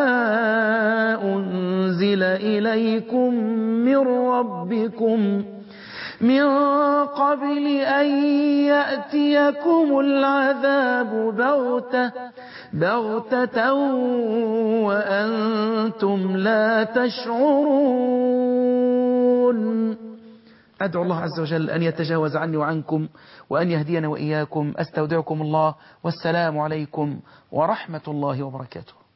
أنزل إليكم من ربكم من قبل أن يأتيكم العذاب بغتة بغتة وأنتم لا تشعرون أدعو الله عز وجل أن يتجاوز عني وعنكم وأن يهدينا وإياكم أستودعكم الله والسلام عليكم ورحمة الله وبركاته